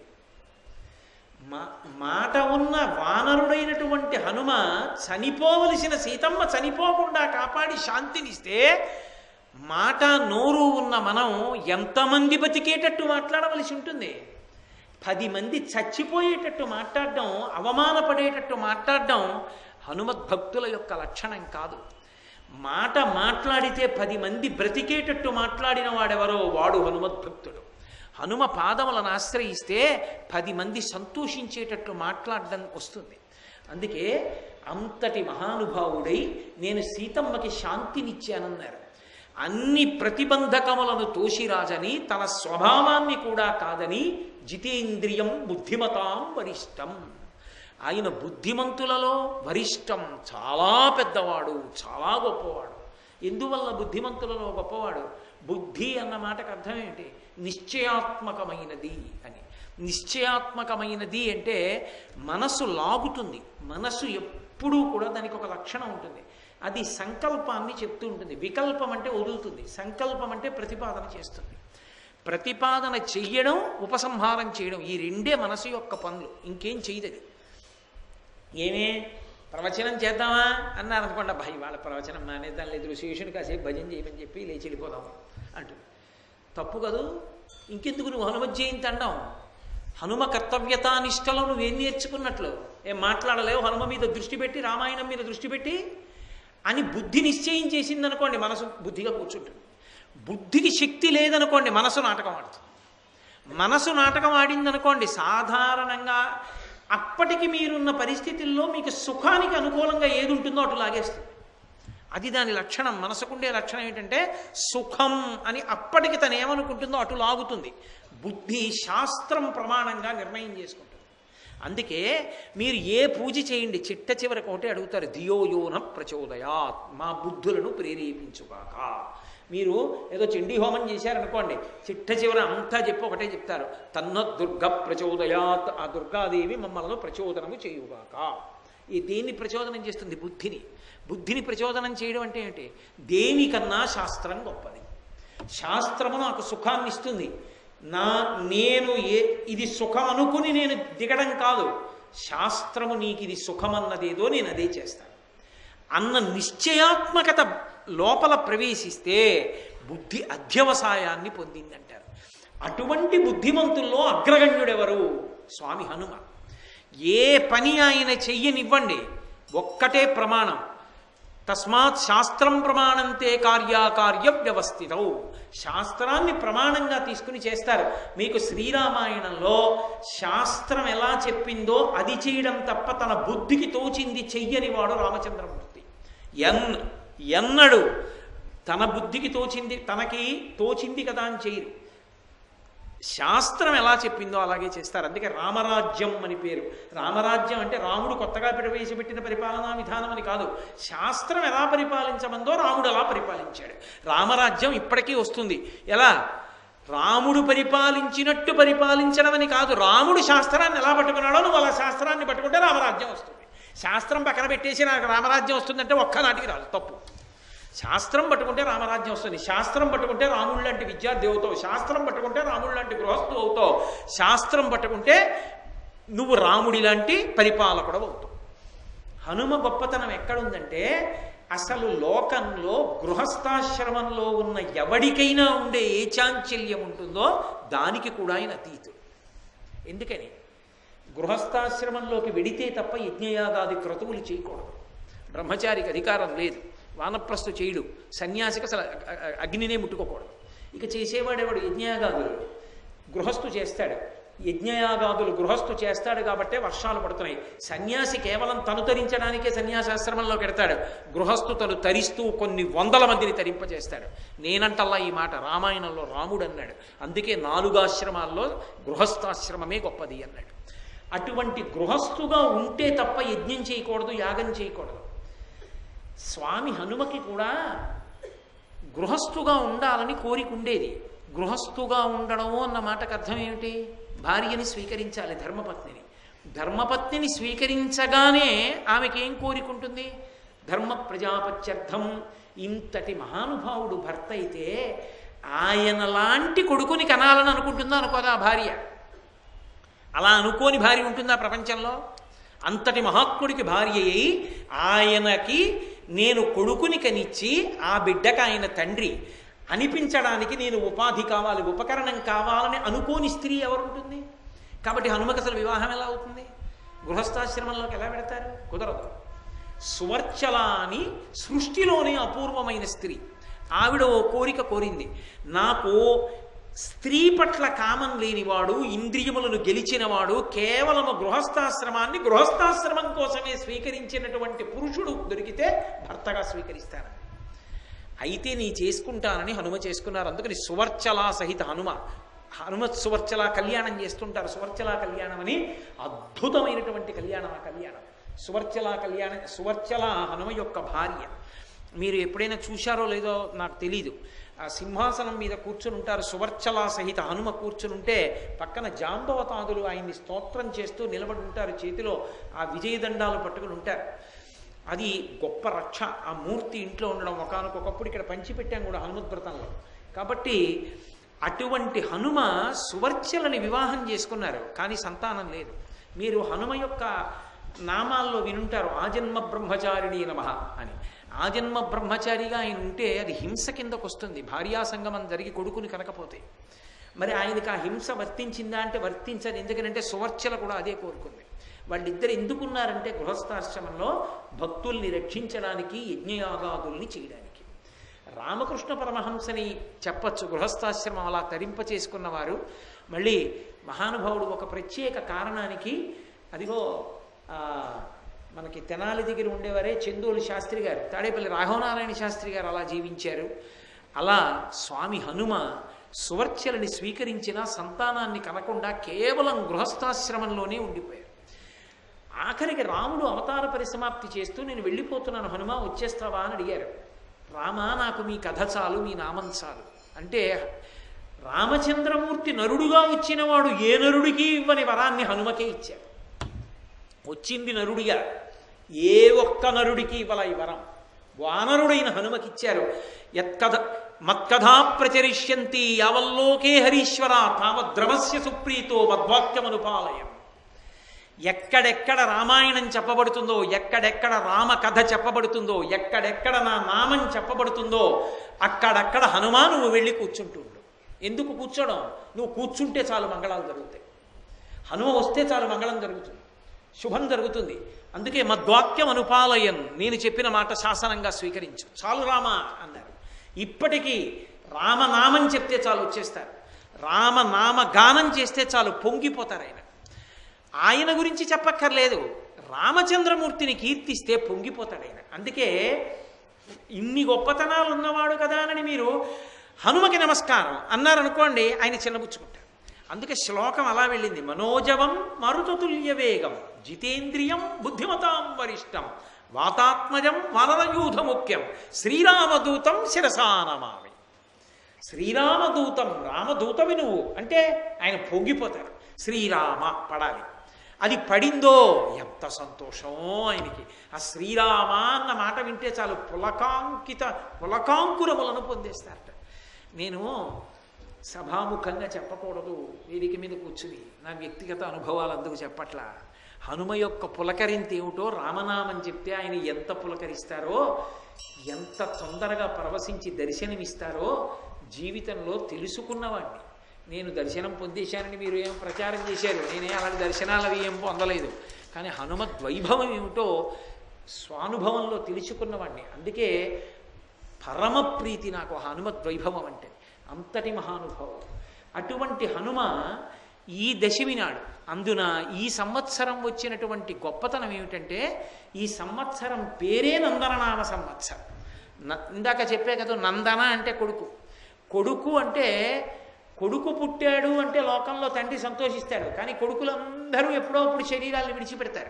Speaker 1: మా మాట ఉన్న వానరుడైనటువంటి హనుమ చనిపోవలసిన సీతమ్మ చనిపోకుండా కాపాడి శాంతినిస్తే మాట నోరు ఉన్న మనం ఎంతమంది బతికేటట్టు మాట్లాడవలసి ఉంటుంది పది మంది చచ్చిపోయేటట్టు మాట్లాడడం అవమానపడేటట్టు మాట్లాడడం హనుమద్భక్తుల యొక్క లక్షణం కాదు మాట మాట్లాడితే పది మంది బ్రతికేటట్టు మాట్లాడిన వాడెవరో వాడు హనుమద్భక్తుడు హనుమ పాదములను ఆశ్రయిస్తే పది మంది సంతోషించేటట్లు మాట్లాడడం వస్తుంది అందుకే అంతటి మహానుభావుడై నేను సీతమ్మకి శాంతినిచ్చానన్నారు అన్ని ప్రతిబంధకములను తోసిరాజని తన స్వభావాన్ని కూడా కాదని జితేంద్రియం బుద్ధిమతాం వరిష్టం ఆయన బుద్ధిమంతులలో వరిష్టం చాలా పెద్దవాడు చాలా గొప్పవాడు ఎందువల్ల బుద్ధిమంతులలో గొప్పవాడు బుద్ధి అన్న మాటకు అర్థం ఏంటి నిశ్చయాత్మకమైనది అని నిశ్చయాత్మకమైనది అంటే మనసు లాగుతుంది మనసు ఎప్పుడూ కూడా దానికి ఒక లక్షణం ఉంటుంది అది సంకల్పాన్ని చెప్తూ ఉంటుంది వికల్పం అంటే వదులుతుంది సంకల్పం అంటే ప్రతిపాదన చేస్తుంది ప్రతిపాదన చెయ్యడం ఉపసంహారం చేయడం ఈ రెండే మనసు యొక్క పనులు ఇంకేం చేయదది ఏమే ప్రవచనం చేద్దామా అన్నారు అనుకోండి అబ్బాయి వాళ్ళ ప్రవచనం మానేద్దాం లేదు ఋషిషుని కాసేపు భజన చేయమని చెప్పి లేచి వెళ్ళిపోదాం అంటూ తప్పు కదూ ఇంకెందుకు నువ్వు హనుమ జయంతి అంటాం హనుమ కర్తవ్యతానిష్టలో నువ్వేం నేర్చుకున్నట్లు ఏం మాట్లాడలేవు హనుమ మీద దృష్టి పెట్టి రామాయణం మీద దృష్టి పెట్టి అని బుద్ధి నిశ్చయం చేసింది అనుకోండి మనసు బుద్ధిగా కూర్చుంటుంది బుద్ధికి శక్తి లేదనుకోండి మనసు నాటకం ఆడుతుంది మనసు నాటకం ఆడిందనుకోండి సాధారణంగా అప్పటికి మీరున్న పరిస్థితుల్లో మీకు సుఖానికి అనుకూలంగా ఏది ఉంటుందో అటు లాగేస్తుంది అది దాని లక్షణం మనసుకుండే లక్షణం ఏంటంటే సుఖం అని అప్పటికి తను ఏమనుకుంటుందో అటు లాగుతుంది బుద్ధి శాస్త్రం ప్రమాణంగా నిర్ణయం చేసుకుంటుంది అందుకే మీరు ఏ పూజ చేయండి చిట్ట చివరికి ఒకటి అడుగుతారు ధియోయోన ప్రచోదయాత్ మా బుద్ధులను ప్రేరేపించుగాక మీరు ఏదో చండీ హోమం చేశారనుకోండి చిట్ట చివర అంతా చెప్పి ఒకటే చెప్తారు తన్న దుర్గ ప్రచోదయాత్ ఆ దుర్గాదేవి మమ్మల్ని ప్రచోదనము చేయుగాక ఈ దేన్ని ప్రచోదనం చేస్తుంది బుద్ధిని బుద్ధిని ప్రచోదనం చేయడం అంటే ఏంటి దేనికన్నా శాస్త్రం గొప్పది శాస్త్రము నాకు సుఖాన్ని ఇస్తుంది నా నేను ఏ ఇది సుఖం అనుకుని నేను దిగడం కాదు శాస్త్రము నీకు ఇది సుఖమన్నదేదో నేను అదే చేస్తాను అన్న నిశ్చయాత్మకత లోపల ప్రవేశిస్తే బుద్ధి అధ్యవసాయాన్ని పొందిందంటారు అటువంటి బుద్ధిమంతుల్లో అగ్రగణ్యుడెవరు స్వామి హనుమ ఏ పని ఆయన చెయ్యనివ్వండి ఒక్కటే ప్రమాణం తస్మాత్ శాస్త్రం ప్రమాణంతే కార్యాకార్య వ్యవస్థితౌ శాస్త్రాన్ని ప్రమాణంగా తీసుకుని చేస్తారు మీకు శ్రీరామాయణంలో శాస్త్రం ఎలా చెప్పిందో అది చేయడం తప్ప తన బుద్ధికి తోచింది చెయ్యని వాడు రామచంద్రమూర్తి ఎన్ ఎన్నడు తన బుద్ధికి తోచింది తనకి తోచింది కదా అని చేయరు శాస్త్రం ఎలా చెప్పిందో అలాగే చేస్తారు అందుకే రామరాజ్యం అని పేరు రామరాజ్యం అంటే రాముడు కొత్తగా ప్రవేశపెట్టిన పరిపాలనా విధానం అని కాదు శాస్త్రం ఎలా పరిపాలించమందో రాముడు అలా పరిపాలించాడు రామరాజ్యం ఇప్పటికీ వస్తుంది ఎలా రాముడు పరిపాలించినట్టు పరిపాలించడం అని కాదు రాముడు శాస్త్రాన్ని ఎలా పట్టుకున్నాడో నువ్వు అలా శాస్త్రాన్ని పట్టుకుంటే రామరాజ్యం వస్తుంది శాస్త్రం పక్కన పెట్టేసి నాకు రామరాజ్యం వస్తుందంటే ఒక్కనాటికి రాదు తప్పు శాస్త్రం పట్టుకుంటే రామరాజ్యం వస్తుంది శాస్త్రం పట్టుకుంటే రాముడు లాంటి విద్యార్థి అవుతావు శాస్త్రం పట్టుకుంటే రాముడు లాంటి గృహస్థు అవుతావు శాస్త్రం పట్టుకుంటే నువ్వు రాముడి లాంటి పరిపాలకుడు అవుతావు హనుమ గొప్పతనం ఎక్కడుందంటే అసలు లోకంలో గృహస్థాశ్రమంలో ఉన్న ఎవడికైనా ఉండే ఏ చాంచల్యం ఉంటుందో దానికి కూడా ఆయన అతీతుడు ఎందుకని గృహస్థాశ్రమంలోకి వెడితే తప్ప యజ్ఞయాగాది క్రతువులు చేయకూడదు బ్రహ్మచారికి అధికారం లేదు వానప్రస్థు చేయుడు సన్యాసికి అసలు అ- అ- అగ్నినే ముట్టుకోకూడదు ఇక చేసేవాడేవాడు యజ్ఞయాగాదులు గృహస్థు చేస్తాడు యజ్ఞయాగాదులు గృహస్థు చేస్తాడు కాబట్టే వర్షాలు పడుతున్నాయి సన్యాసి కేవలం తను తరించడానికే సన్యాసాశ్రమంలోకి ఎడతాడు గృహస్థు తను తరిస్తూ కొన్ని వందల మందిని తరింపజేస్తాడు నేనంటల్లా ఈ మాట రామాయణంలో రాముడు అన్నాడు అందుకే నాలుగు ఆశ్రమాల్లో గృహస్థాశ్రమమే గొప్పది అన్నాడు అటువంటి గృహస్థుగా ఉంటే తప్ప యజ్ఞం చేయకూడదు యాగం చేయకూడదు స్వామి హనుమకి కూడా గృహస్థుగా ఉండాలని కోరిక ఉండేది గృహస్థుగా ఉండడము అన్న మాటకు అర్థం ఏమిటి భార్యని స్వీకరించాలి ధర్మపత్నిని ధర్మపత్నిని స్వీకరించగానే ఆమెకి ఏం కోరిక ఉంటుంది ధర్మ ప్రజాపత్యర్థం ఇంతటి మహానుభావుడు భర్త అయితే ఆయన లాంటి కొడుకుని కనాలని అనుకుంటుందా అనుకోదా ఆ భార్య అలా అనుకోని భార్య ఉంటుందా ప్రపంచంలో అంతటి మహాత్ముడికి భార్య అయి ఆయనకి నేను కొడుకుని కనిచ్చి ఆ బిడ్డకు ఆయన తండ్రి అనిపించడానికి నేను ఉపాధి కావాలి ఉపకరణం కావాలని అనుకోని స్త్రీ ఎవరుంటుంది కాబట్టి హనుమకి అసలు వివాహం ఎలా అవుతుంది గృహస్థాశ్రమంలోకి ఎలా పెడతారు కుదరదు సువర్చల అని సృష్టిలోనే అపూర్వమైన స్త్రీ ఆవిడ ఓ కోరిక కోరింది నాకు స్త్రీ పట్ల కామం లేనివాడు ఇంద్రియములను గెలిచినవాడు కేవలము గృహస్థాశ్రమాన్ని గృహస్థాశ్రమం కోసమే స్వీకరించినటువంటి పురుషుడు దొరికితే భర్తగా స్వీకరిస్తాను అయితే నీ చేసుకుంటానని హనుమ చేసుకున్నారు అందుకని సువర్చల సహిత హనుమ హనుమత్ సువర్చల కళ్యాణం చేస్తుంటారు సువర్చల కళ్యాణం అని అద్భుతమైనటువంటి కళ్యాణం ఆ కళ్యాణం సువర్చల కళ్యాణం సువర్చల హనుమ యొక్క భార్య మీరు ఎప్పుడైనా చూశారో లేదో నాకు తెలీదు ఆ సింహాసనం మీద కూర్చుని ఉంటారు సువర్చల సహిత హనుమ కూర్చుని ఉంటే పక్కన జాంబవతాదులు ఆయన్ని స్తోత్రం చేస్తూ నిలబడి ఉంటారు చేతిలో ఆ విజయదండాలు పట్టుకుని ఉంటారు అది గొప్ప రక్ష ఆ మూర్తి ఇంట్లో ఉండడం ఒకనకొకప్పుడు ఇక్కడ పంచిపెట్టాం కూడా హనుమద్వ్రతంలో కాబట్టి అటువంటి హనుమ సువర్చలని వివాహం చేసుకున్నారు కానీ సంతానం లేదు మీరు హనుమ యొక్క నామాల్లో వినుంటారు ఆజన్మ బ్రహ్మచారిణి నమ అని ఆజన్మ బ్రహ్మచారిగా ఆయన ఉంటే అది హింస కిందకు వస్తుంది భార్యా సంగమం జరిగి కొడుకుని కనకపోతే మరి ఆయనకి ఆ హింస వర్తించిందా అంటే వర్తించదు ఎందుకంటే సువర్చల కూడా అదే కోరుకుంది వాళ్ళిద్దరు ఎందుకున్నారంటే గృహస్థాశ్రమంలో భక్తుల్ని రక్షించడానికి యజ్ఞయాగాదుల్ని చేయడానికి రామకృష్ణ పరమహంసని చెప్పచ్చు గృహస్థాశ్రమం అలా తరింప చేసుకున్నవారు మళ్ళీ మహానుభావుడు ఒక ప్రత్యేక కారణానికి అదిగో ఆ, మనకి తెనాలి దగ్గర ఉండేవారే చందోలు శాస్త్రి గారు తాడేపల్లి రాఘవనారాయణ శాస్త్రి గారు అలా జీవించారు అలా స్వామి హనుమ సువర్చలని స్వీకరించిన సంతానాన్ని కనకుండా కేవలం గృహస్థాశ్రమంలోనే ఉండిపోయారు ఆఖరికి రాముడు అవతార పరిసమాప్తి చేస్తూ నేను వెళ్ళిపోతున్నాను హనుమ వచ్చేస్తావా అని అడిగారు రామ నాకు మీ కథ చాలు మీ నామం చాలు అంటే రామచంద్రమూర్తి నరుడుగా వచ్చినవాడు ఏ నరుడికి ఇవ్వని వరాన్ని హనుమకే ఇచ్చారు వచ్చింది నరుడిగా ఏ ఒక్క నరుడికి ఇవ్వాల ఈ వరం వానరుడైన హనుమకిచ్చారు యత్కథ మత్కథా ప్రచరిష్యంతి యావల్లోకే హరీశ్వర తావద్రవస్య సుప్రీతో మద్వాక్యమనుపాలయం ఎక్కడెక్కడ రామాయణం చెప్పబడుతుందో ఎక్కడెక్కడ రామ కథ చెప్పబడుతుందో ఎక్కడెక్కడ నా నామం చెప్పబడుతుందో అక్కడక్కడ హనుమా నువ్వు వెళ్ళి కూర్చుంటుండు ఎందుకు కూర్చోడం నువ్వు కూర్చుంటే చాలు మంగళాలు జరుగుతాయి హనుమ వస్తే చాలు మంగళం జరుగుతుంది శుభం జరుగుతుంది అందుకే మద్వాక్యం అనుపాలయన్ నేను చెప్పిన మాట శాసనంగా స్వీకరించు చాలు రామ అన్నారు ఇప్పటికీ రామనామం చెప్తే చాలు వచ్చేస్తారు రామనామ గానం చేస్తే చాలు పొంగిపోతారు ఆయన ఆయన గురించి చెప్పక్కర్లేదు రామచంద్రమూర్తిని కీర్తిస్తే పొంగిపోతాడు ఆయన అందుకే ఇన్ని గొప్పతనాలు ఉన్నవాడు కదా అని మీరు హనుమకి నమస్కారం అన్నారనుకోండి ఆయన చిన్నబుచ్చుకుంటారు అందుకే శ్లోకం అలా వెళ్ళింది మనోజవం మరుతతుల్య వేగం జితేంద్రియం బుద్ధిమతాం వరిష్టం వాతాత్మజం వనరయూధ ముఖ్యం శ్రీరామదూతం శిరసానమామి శ్రీరామదూతం రామదూతవి నువ్వు అంటే ఆయన పొంగిపోతారు శ్రీరామ పడాలి అది పడిందో ఎంత సంతోషమో ఆయనకి ఆ శ్రీరామ అన్న మాట వింటే చాలు పులకాంకిత పులకాంకురములను పొందేస్తారట నేను సభాముఖంగా చెప్పకూడదు వేదిక మీద కూర్చుని నా వ్యక్తిగత అనుభవాలు అందుకు చెప్పట్లా హనుమ యొక్క పులకరింత ఏమిటో రామనామం చెప్తే ఆయన ఎంత పులకరిస్తారో ఎంత తొందరగా పరవశించి దర్శనమిస్తారో జీవితంలో తెలుసుకున్నవాడిని నేను దర్శనం పొందేశానని మీరు ఏం ప్రచారం చేశారు నేనే అలాంటి దర్శనాలు అవి ఏం పొందలేదు కానీ హనుమద్ వైభవం ఏమిటో స్వానుభవంలో తెలుసుకున్నవాడిని అందుకే పరమ ప్రీతి నాకు హనుమద్ వైభవం అంటే అంతటి మహానుభావం అటువంటి హనుమ ఈ దశమి నాడు అందున ఈ సంవత్సరం వచ్చినటువంటి గొప్పతనం ఏమిటంటే ఈ సంవత్సరం పేరే నందననామ సంవత్సరం న- ఇందాక చెప్పే కదా నందన అంటే కొడుకు కొడుకు అంటే కొడుకు పుట్టాడు అంటే లోకంలో తండ్రి సంతోషిస్తాడు కానీ కొడుకులందరూ ఎప్పుడో అప్పుడు శరీరాలను విడిచిపెడతారు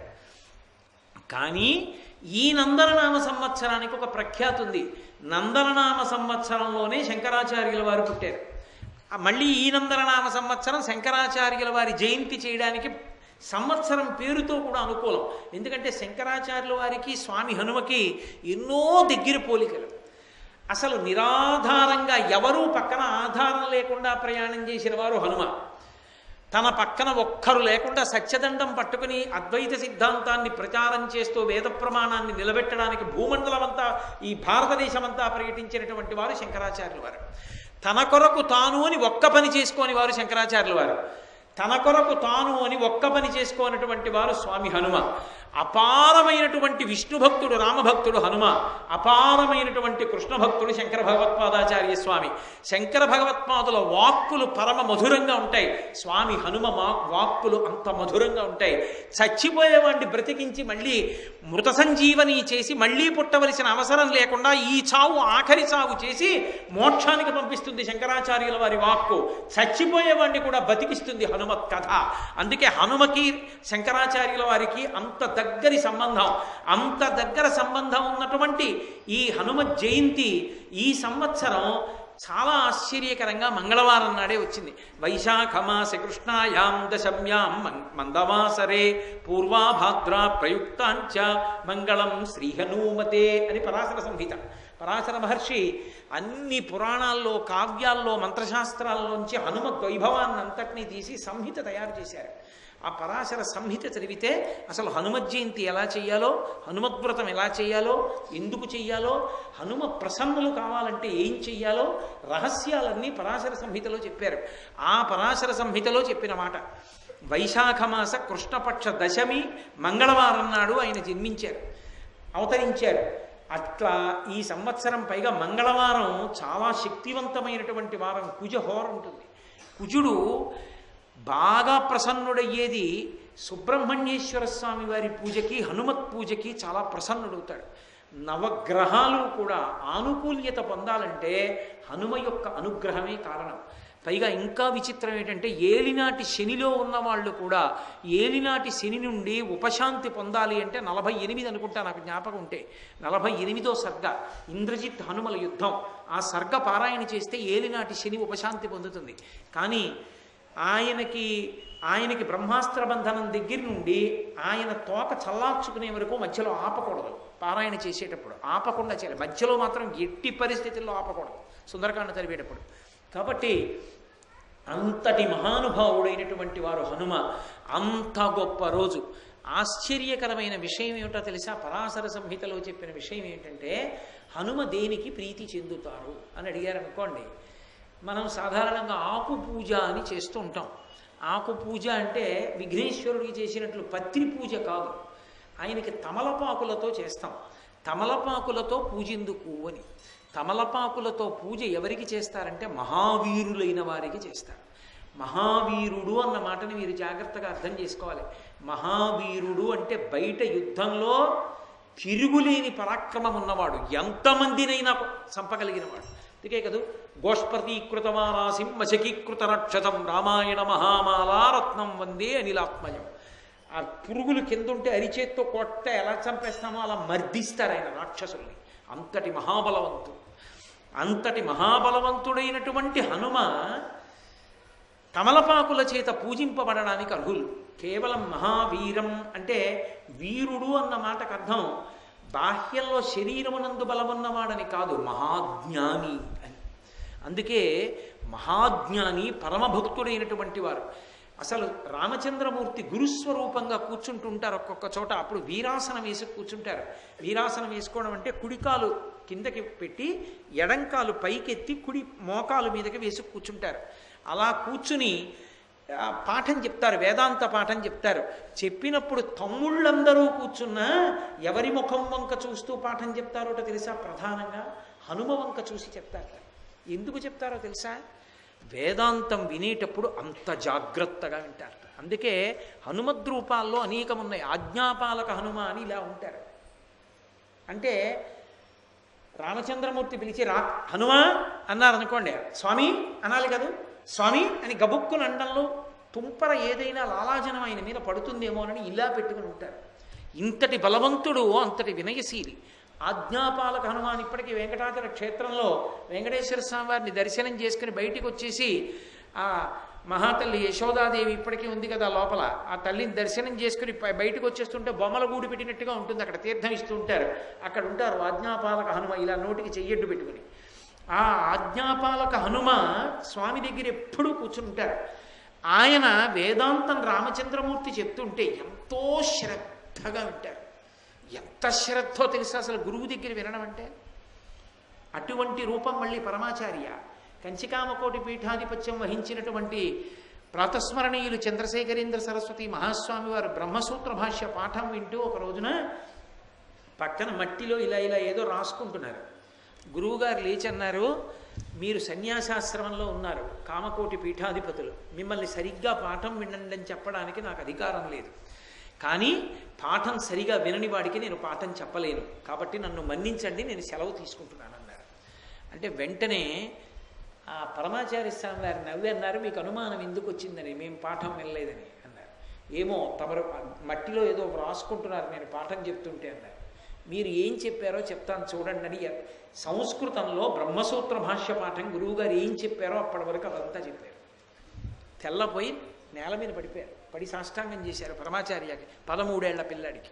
Speaker 1: కానీ ఈ నందననామ సంవత్సరానికి ఒక ప్రఖ్యాతి ఉంది నందననామ సంవత్సరంలోనే శంకరాచార్యుల వారు పుట్టారు ఆ మళ్ళీ ఈ నందననామ సంవత్సరం శంకరాచార్యుల వారి జయంతి చేయడానికి సంవత్సరం పేరుతో కూడా అనుకూలం ఎందుకంటే శంకరాచార్యుల వారికి స్వామి హనుమకి ఎన్నో దగ్గర పోలికలు అసలు నిరాధారంగా ఎవరూ పక్కన ఆధారం లేకుండా ప్రయాణం చేసిన వారు హనుమ తన పక్కన ఒక్కరు లేకుండా సత్యదండం పట్టుకుని అద్వైత సిద్ధాంతాన్ని ప్రచారం చేస్తూ వేద ప్రమాణాన్ని నిలబెట్టడానికి భూమండలమంతా ఈ భారతదేశమంతా పర్యటించినటువంటి వారు శంకరాచార్యుల వారు తన కొరకు తాను అని ఒక్క పని చేసుకోని వారు శంకరాచార్యుల వారు తన కొరకు తాను అని ఒక్క పని చేసుకోనటువంటి వారు స్వామి హనుమ అపారమైనటువంటి విష్ణు భక్తుడు రామభక్తుడు హనుమ అపారమైనటువంటి కృష్ణ భక్తుడు శంకర భగవత్పాదాచార్య స్వామి శంకర భగవత్పాదుల వాక్కులు పరమ మధురంగా ఉంటాయి స్వామి హనుమ మా వాక్కులు అంత మధురంగా ఉంటాయి చచ్చిపోయేవాడిని బ్రతికించి మళ్ళీ మృత సంజీవని చేసి మళ్ళీ పుట్టవలసిన అవసరం లేకుండా ఈ చావు ఆఖరి చావు చేసి మోక్షానికి పంపిస్తుంది శంకరాచార్యుల వారి వాక్కు చచ్చిపోయేవాడిని కూడా బతికిస్తుంది హనుమత్ కథ అందుకే హనుమకి శంకరాచార్యుల వారికి అంత దగ్గరి సంబంధం అంత దగ్గర సంబంధం ఉన్నటువంటి ఈ హనుమత్ జయంతి ఈ సంవత్సరం చాలా ఆశ్చర్యకరంగా మంగళవారం నాడే వచ్చింది వైశాఖ మాస కృష్ణాయాం దశమ్యాం మం- మందవాసరే పూర్వాభాద్ర ప్రయుక్తాంచ మంగళం శ్రీహనూమతే అని పరాశర సంహిత పరాశర మహర్షి అన్ని పురాణాల్లో కావ్యాల్లో మంత్రశాస్త్రాల్లోంచి హనుమత్ వైభవాన్ని అంతటినీ తీసి సంహిత తయారు చేశారు ఆ పరాశర సంహిత చదివితే అసలు హనుమత్ జయంతి ఎలా చేయాలో హనుమద్వ్రతం ఎలా చేయాలో ఎందుకు చెయ్యాలో హనుమ ప్రసన్నులు కావాలంటే ఏం చెయ్యాలో రహస్యాలన్నీ పరాశర సంహితలో చెప్పారు ఆ పరాశర సంహితలో చెప్పిన మాట వైశాఖ మాస కృష్ణపక్ష దశమి మంగళవారం నాడు ఆయన జన్మించారు అవతరించారు అట్లా ఈ సంవత్సరం పైగా మంగళవారం చాలా శక్తివంతమైనటువంటి వారం కుజహోర ఉంటుంది కుజుడు బాగా ప్రసన్నుడయ్యేది సుబ్రహ్మణ్యేశ్వర స్వామి వారి పూజకి హనుమత్ పూజకి చాలా ప్రసన్నుడవుతాడు నవగ్రహాలు కూడా ఆనుకూల్యత పొందాలంటే హనుమ యొక్క అనుగ్రహమే కారణం పైగా ఇంకా విచిత్రం ఏంటంటే ఏలినాటి శనిలో ఉన్న వాళ్ళు కూడా ఏలినాటి శని నుండి ఉపశాంతి పొందాలి అంటే నలభై ఎనిమిది అనుకుంటా నాకు జ్ఞాపకం ఉంటే నలభై ఎనిమిదో సర్గ ఇంద్రజిత్ హనుమల యుద్ధం ఆ సర్గ పారాయణ చేస్తే ఏలినాటి శని ఉపశాంతి పొందుతుంది కానీ ఆయనకి ఆయనకి బ్రహ్మాస్త్ర బంధనం దగ్గర నుండి ఆయన తోక చల్లార్చుకునే వరకు మధ్యలో ఆపకూడదు పారాయణ చేసేటప్పుడు ఆపకుండా చేయాలి మధ్యలో మాత్రం ఎట్టి పరిస్థితుల్లో ఆపకూడదు సుందరకాండ చదివేటప్పుడు కాబట్టి అంతటి మహానుభావుడైనటువంటి వారు హనుమ అంత గొప్ప రోజు ఆశ్చర్యకరమైన విషయం ఏమిటో తెలుసా పరాశర సంహితలో చెప్పిన విషయం ఏంటంటే హనుమ దేనికి ప్రీతి చెందుతారు అని అడిగారు అనుకోండి మనం సాధారణంగా ఆకు పూజ అని చేస్తూ ఉంటాం ఆకు పూజ అంటే విఘ్నేశ్వరుడికి చేసినట్లు పత్రి పూజ కాదు ఆయనకి తమలపాకులతో చేస్తాం తమలపాకులతో పూజెందుకు అని తమలపాకులతో పూజ ఎవరికి చేస్తారంటే మహావీరులైన వారికి చేస్తారు మహావీరుడు అన్న మాటని మీరు జాగ్రత్తగా అర్థం చేసుకోవాలి మహావీరుడు అంటే బయట యుద్ధంలో తిరుగులేని పరాక్రమం ఉన్నవాడు ఎంతమందినైనా చంపగలిగినవాడు అందుకే కదూ గోష్పతీకృతమానాసిం వశకీకృత రక్షతం రామాయణ మహామాలారత్నం వందే అనిలాత్మయం ఆ పురుగులు కిందుంటే అరిచేత్తో కొట్ట ఎలా చంపేస్తామో అలా మర్దిస్తారు ఆయన రాక్షసుల్ని అంతటి మహాబలవంతుడు అంతటి మహాబలవంతుడైనటువంటి హనుమ తమలపాకుల చేత పూజింపబడడానికి అర్హులు కేవలం మహావీరం అంటే వీరుడు అన్న మాటకు అర్థం బాహ్యంలో శరీరమునందు బలమున్నవాడని కాదు మహాజ్ఞాని అని అందుకే మహాజ్ఞాని పరమభక్తుడైనటువంటి వారు అసలు రామచంద్రమూర్తి గురుస్వరూపంగా కూర్చుంటుంటారు ఒక్కొక్క చోట అప్పుడు వీరాసనం వేసి కూర్చుంటారు వీరాసనం వేసుకోవడం అంటే కుడికాలు కిందకి పెట్టి ఎడంకాలు పైకెత్తి కుడి మోకాలు మీదకి వేసి కూర్చుంటారు అలా కూర్చుని ఆ, పాఠం చెప్తారు వేదాంత పాఠం చెప్తారు చెప్పినప్పుడు తమ్ముళ్ళందరూ కూర్చున్నా ఎవరి ముఖం వంక చూస్తూ పాఠం చెప్తారోట తెలుసా ప్రధానంగా హనుమ వంక చూసి చెప్తారు ఎందుకు చెప్తారో తెలుసా వేదాంతం వినేటప్పుడు అంత జాగ్రత్తగా వింటారు అందుకే హనుమద్ రూపాల్లో అనేకం ఉన్నాయి ఆజ్ఞాపాలక హనుమ అని ఇలా ఉంటారు అంటే రామచంద్రమూర్తి పిలిచి రా హనుమా అన్నారు అనుకోండి స్వామి అనాలి కదూ స్వామి అని గబుక్కుని అండంలో తుంపర ఏదైనా లాలాజనం ఆయన మీద పడుతుందేమోనని ఇలా పెట్టుకుని ఉంటారు ఇంతటి బలవంతుడు అంతటి వినయశీలి ఆజ్ఞాపాలక హనుమాన్ ఇప్పటికీ వెంకటాచల క్షేత్రంలో వెంకటేశ్వర స్వామి వారిని దర్శనం చేసుకుని బయటికి వచ్చేసి ఆ మహాతల్లి యశోదాదేవి ఇప్పటికీ ఉంది కదా లోపల ఆ తల్లిని దర్శనం చేసుకుని ప- బయటకు వచ్చేస్తుంటే బొమ్మల గూడు పెట్టినట్టుగా ఉంటుంది అక్కడ తీర్థం ఇస్తూ ఉంటారు అక్కడ ఉంటారు ఆజ్ఞాపాలక హనుమ ఇలా నోటికి చెయ్యడ్డు పెట్టుకుని ఆ ఆజ్ఞాపాలక హనుమ స్వామి దగ్గర ఎప్పుడూ కూర్చుంటారు ఆయన వేదాంతం రామచంద్రమూర్తి చెప్తుంటే ఎంతో శ్రద్ధగా వింటారు ఎంత శ్రద్ధో తెలుసా అసలు గురువు దగ్గర వినడం అంటే అటువంటి రూపం మళ్ళీ పరమాచార్య కంచికామకోటి పీఠాధిపత్యం వహించినటువంటి ప్రాతస్మరణీయులు చంద్రశేఖరేంద్ర సరస్వతి మహాస్వామి వారు బ్రహ్మసూత్ర భాష్య పాఠం వింటూ ఒక రోజున పక్కన మట్టిలో ఇలా ఇలా ఏదో రాసుకుంటున్నారు గురువుగారు లేచి అన్నారు మీరు సన్యాసాశ్రమంలో ఉన్నారు కామకోటి పీఠాధిపతులు మిమ్మల్ని సరిగ్గా పాఠం వినండి అని చెప్పడానికి నాకు అధికారం లేదు కానీ పాఠం సరిగా వినని వాడికి నేను పాఠం చెప్పలేను కాబట్టి నన్ను మన్నించండి నేను సెలవు తీసుకుంటున్నాను అన్నారు అంటే వెంటనే ఆ పరమాచార్య స్వామి వారు నవ్వి అన్నారు మీకు అనుమానం ఎందుకు వచ్చిందని మేము పాఠం వినలేదని అన్నారు ఏమో తమరు మట్టిలో ఏదో రాసుకుంటున్నారు నేను పాఠం చెప్తుంటే అన్నారు మీరు ఏం చెప్పారో చెప్తాను చూడండి అని సంస్కృతంలో బ్రహ్మసూత్ర భాష్య పాఠం గురువుగారు ఏం చెప్పారో అప్పటి వరకు అదంతా చెప్పారు తెల్లపోయి నేల మీద పడిపోయారు పడి సాష్టాంగం చేశారు పరమాచార్యకి పదమూడేళ్ల పిల్లాడికి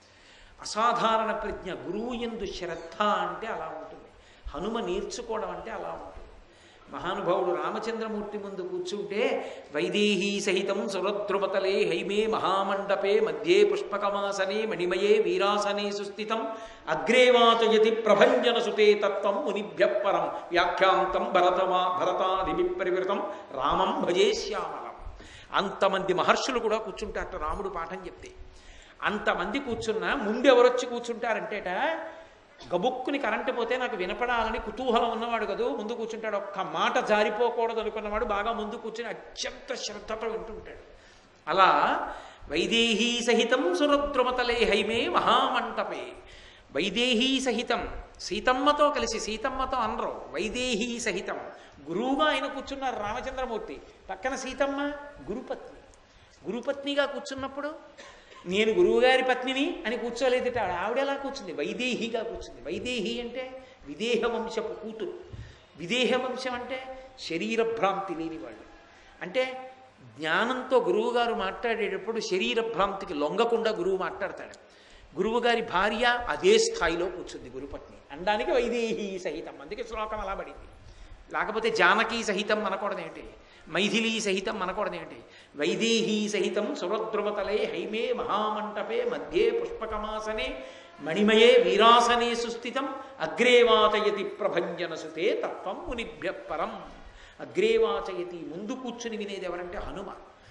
Speaker 1: అసాధారణ ప్రజ్ఞ గురువు ఎందు శ్రద్ధ అంటే అలా ఉంటుంది హనుమ నేర్చుకోవడం అంటే అలా ఉంటుంది మహానుభావుడు రామచంద్రమూర్తి ముందు కూర్చుంటే వైదేహీ సహితం సురద్రుమతలే హైమే మహామండపే మధ్యే పుష్పకమాసనే మణిమయే వీరాసనే సుస్థితం అగ్రేవాచయతి ప్రభంజన సుతే తత్వం మునిభ్య పరం వ్యాఖ్యాంతం భరతమా భరతాదిమి పరివృతం రామం భజే శ్యామలం అంతమంది మహర్షులు కూడా కూర్చుంటారట రాముడు పాఠం చెప్తే అంతమంది కూర్చున్నా ముందు ఎవరొచ్చి కూర్చుంటారంటేట గబుక్కుని కరెంటు పోతే నాకు వినపడాలని కుతూహలం ఉన్నవాడు కదూ ముందు కూర్చుంటాడు ఒక్క మాట జారిపోకూడదు అనుకున్నవాడు బాగా ముందు కూర్చుని అత్యంత శ్రద్ధతో వింటుంటాడు అలా వైదేహీ సహితం సురద్రుమతలే హైమే మహామంటపే వైదేహీ సహితం సీతమ్మతో కలిసి సీతమ్మతో అనరు వైదేహీ సహితం గురువుగా ఆయన కూర్చున్నారు రామచంద్రమూర్తి పక్కన సీతమ్మ గురుపత్ని గురుపత్నిగా కూర్చున్నప్పుడు నేను గురువుగారి పత్నిని అని కూర్చోలేదుట ఆవిడ ఎలా కూర్చుంది వైదేహిగా కూర్చుంది వైదేహి అంటే విదేహ వంశపు కూతురు విదేహ వంశం అంటే శరీర భ్రాంతి లేని వాళ్ళు అంటే జ్ఞానంతో గురువుగారు మాట్లాడేటప్పుడు శరీర భ్రాంతికి లొంగకుండా గురువు మాట్లాడతాడు గురువుగారి భార్య అదే స్థాయిలో కూర్చుంది గురుపత్ని అనడానికి వైదేహి సహితం అందుకే శ్లోకం అలా పడింది లేకపోతే జానకీ సహితం అనకూడదేంటి మైథిలీ సహితం అనకూడదేంటి వైదేహీ సహితం సురద్రువతలే హైమే మహామంటపే మధ్యే పుష్పకమాసనే మణిమయే వీరాసనే సుస్థితం అగ్రేవాచయతి ప్రభంజన సుతే తత్వం మునిభ్య పరం అగ్రేవాచయతి ముందు కూర్చుని వినేది ఎవరంటే హనుమ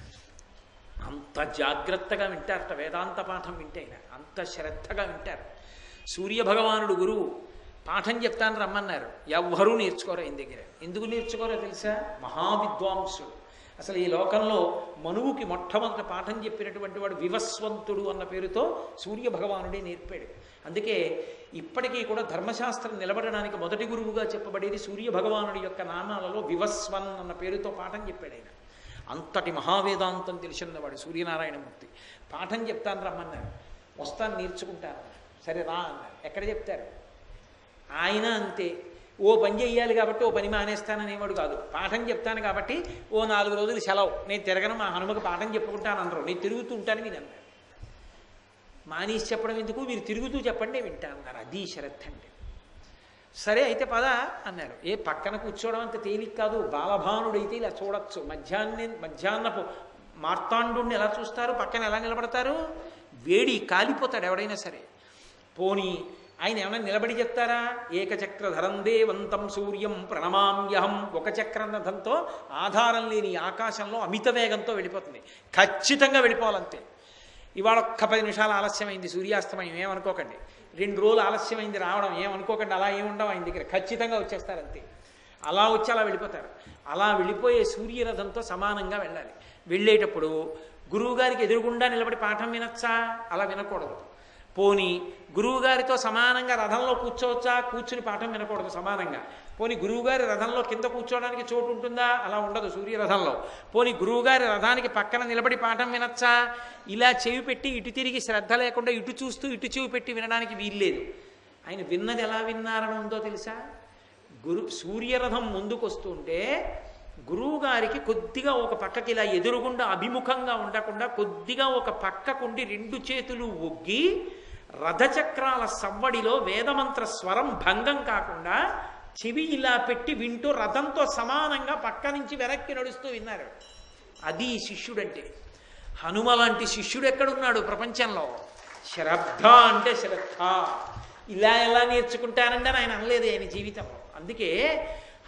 Speaker 1: అంత జాగ్రత్తగా వింటారట వేదాంత పాఠం వింటే ఆయన. అంత శ్రద్ధగా వింటారు సూర్య భగవానుడు గురువు పాఠం చెప్తాను రమ్మన్నారు ఎవ్వరూ నేర్చుకోరు ఆయన దగ్గర ఎందుకు నేర్చుకోరో తెలుసా మహావిద్వాంసుడు అసలు ఈ లోకంలో మనువుకి మొట్టమొదటి పాఠం చెప్పినటువంటి వాడు వివస్వంతుడు అన్న పేరుతో సూర్య భగవానుడే నేర్పాడు అందుకే ఇప్పటికీ కూడా ధర్మశాస్త్రం నిలబడడానికి మొదటి గురువుగా చెప్పబడేది సూర్య భగవానుడి యొక్క నామాలలో వివస్వన్ అన్న పేరుతో పాఠం చెప్పాడు ఆయన అంతటి మహావేదాంతం తెలిసినవాడు సూర్యనారాయణమూర్తి పాఠం చెప్తాను రమ్మన్నారు వస్తాను నేర్చుకుంటాను సరే రా అన్నారు ఎక్కడ చెప్తారు ఆయన అంతే ఓ పని చెయ్యాలి కాబట్టి ఓ పని మానేస్తాననేవాడు కాదు పాఠం చెప్తాను కాబట్టి ఓ నాలుగు రోజులు సెలవు నేను తిరగను మా హనుమకు పాఠం చెప్పుకుంటాను అనరు నేను తిరుగుతూ ఉంటాను మీరు అన్నారు మానేసి చెప్పడం ఎందుకు మీరు తిరుగుతూ చెప్పండి నేను వింటాను అన్నారు అది శ్రద్ధ అంటే సరే అయితే పద అన్నారు ఏ పక్కన కూర్చోవడం అంత తేలిక కాదు బాలభానుడైతే ఇలా చూడొచ్చు మధ్యాహ్నం మధ్యాహ్నపు మార్తాండుణ్ణి ఎలా చూస్తారు పక్కన ఎలా నిలబడతారు వేడి కాలిపోతాడు ఎవడైనా సరే పోనీ ఆయన ఏమైనా నిలబడి చెప్తారా ఏకచక్రధరం దేవంతం సూర్యం ప్రణమామ్యహం ఒక చక్రం రథంతో ఆధారం లేని ఆకాశంలో అమిత వేగంతో వెళ్ళిపోతుంది ఖచ్చితంగా వెళ్ళిపోవాలంతే ఇవాళ ఒక్క పది నిమిషాలు ఆలస్యమైంది సూర్యాస్తమయం ఏమనుకోకండి రెండు రోజులు ఆలస్యమైంది రావడం ఏమనుకోకండి అలా ఏముండవు ఆయన దగ్గర ఖచ్చితంగా వచ్చేస్తారు అంతే అలా వచ్చి అలా వెళ్ళిపోతారు అలా వెళ్ళిపోయే సూర్యరథంతో సమానంగా వెళ్ళాలి వెళ్ళేటప్పుడు గురువుగారికి ఎదురుగుండా నిలబడి పాఠం వినొచ్చా అలా వినకూడదు పోని గురువుగారితో సమానంగా రథంలో కూర్చోవచ్చా కూర్చుని పాఠం వినకూడదు సమానంగా పోని గురువుగారి రథంలో కింద కూర్చోవడానికి చోటు ఉంటుందా అలా ఉండదు సూర్యరథంలో పోని గురువుగారి రథానికి పక్కన నిలబడి పాఠం వినొచ్చా ఇలా చెవి పెట్టి ఇటు తిరిగి శ్రద్ధ లేకుండా ఇటు చూస్తూ ఇటు చెవి పెట్టి వినడానికి వీల్లేదు ఆయన విన్నది ఎలా విన్నారని ఉందో తెలుసా గురు సూర్యరథం ముందుకొస్తుంటే గురువు గారికి కొద్దిగా ఒక పక్కకి ఇలా ఎదురుగుండా అభిముఖంగా ఉండకుండా కొద్దిగా ఒక పక్కకుండి రెండు చేతులు ఒగ్గి రథచక్రాల సవ్వడిలో వేదమంత్ర స్వరం భంగం కాకుండా చెవి ఇలా పెట్టి వింటూ రథంతో సమానంగా పక్క నుంచి వెనక్కి నడుస్తూ విన్నారు అది శిష్యుడంటే హనుమ లాంటి శిష్యుడు ఎక్కడున్నాడు ప్రపంచంలో శ్రద్ధ అంటే శ్రద్ధ ఇలా ఎలా నేర్చుకుంటానంటే ఆయన అనలేదు ఆయన జీవితంలో అందుకే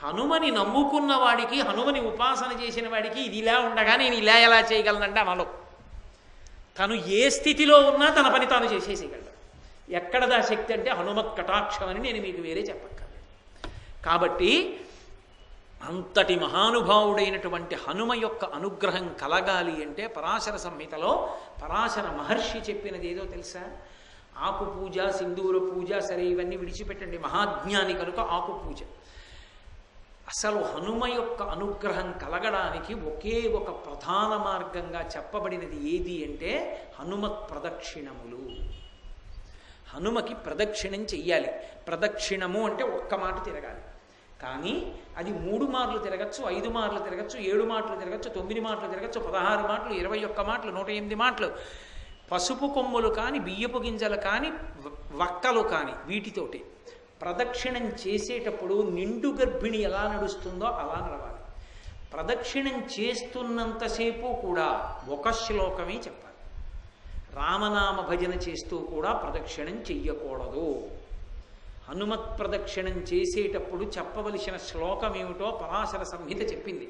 Speaker 1: హనుమని నమ్ముకున్న వాడికి హనుమని ఉపాసన చేసిన వాడికి ఇది ఇలా ఉండగా నేను ఇలా ఎలా చేయగలనంటే అనలో తను ఏ స్థితిలో ఉన్నా తన పని తాను చేసేసేయగలడు ఎక్కడదా శక్తి అంటే హనుమత్ కటాక్షం అని నేను మీకు వేరే చెప్పక్కర్లేదు కాబట్టి అంతటి మహానుభావుడైనటువంటి హనుమ యొక్క అనుగ్రహం కలగాలి అంటే పరాశర సంహితలో పరాశర మహర్షి చెప్పినది ఏదో తెలుసా ఆకు పూజ సింధూర పూజ సరే ఇవన్నీ విడిచిపెట్టండి మహాజ్ఞాని కనుక ఆకు పూజ అసలు హనుమ యొక్క అనుగ్రహం కలగడానికి ఒకే ఒక ప్రధాన మార్గంగా చెప్పబడినది ఏది అంటే హనుమత్ ప్రదక్షిణములు హనుమకి ప్రదక్షిణం చెయ్యాలి ప్రదక్షిణము అంటే ఒక్క మాట తిరగాలి కానీ అది మూడు మార్లు తిరగచ్చు ఐదు మార్లు తిరగచ్చు ఏడు మాటలు తిరగచ్చు తొమ్మిది మాటలు తిరగచ్చు పదహారు మాటలు ఇరవై ఒక్క మాటలు నూట ఎనిమిది మాటలు పసుపు కొమ్ములు కానీ బియ్యపు గింజలు కానీ వ- వక్కలు కానీ వీటితోటి ప్రదక్షిణం చేసేటప్పుడు నిండు గర్భిణి ఎలా నడుస్తుందో అలా నడవాలి ప్రదక్షిణం చేస్తున్నంతసేపు కూడా ఒక శ్లోకమే చెప్పాలి రామనామ భజన చేస్తూ కూడా ప్రదక్షిణం చెయ్యకూడదు హనుమత్ ప్రదక్షిణం చేసేటప్పుడు చెప్పవలసిన శ్లోకం ఏమిటో పరాశర సంహిత చెప్పింది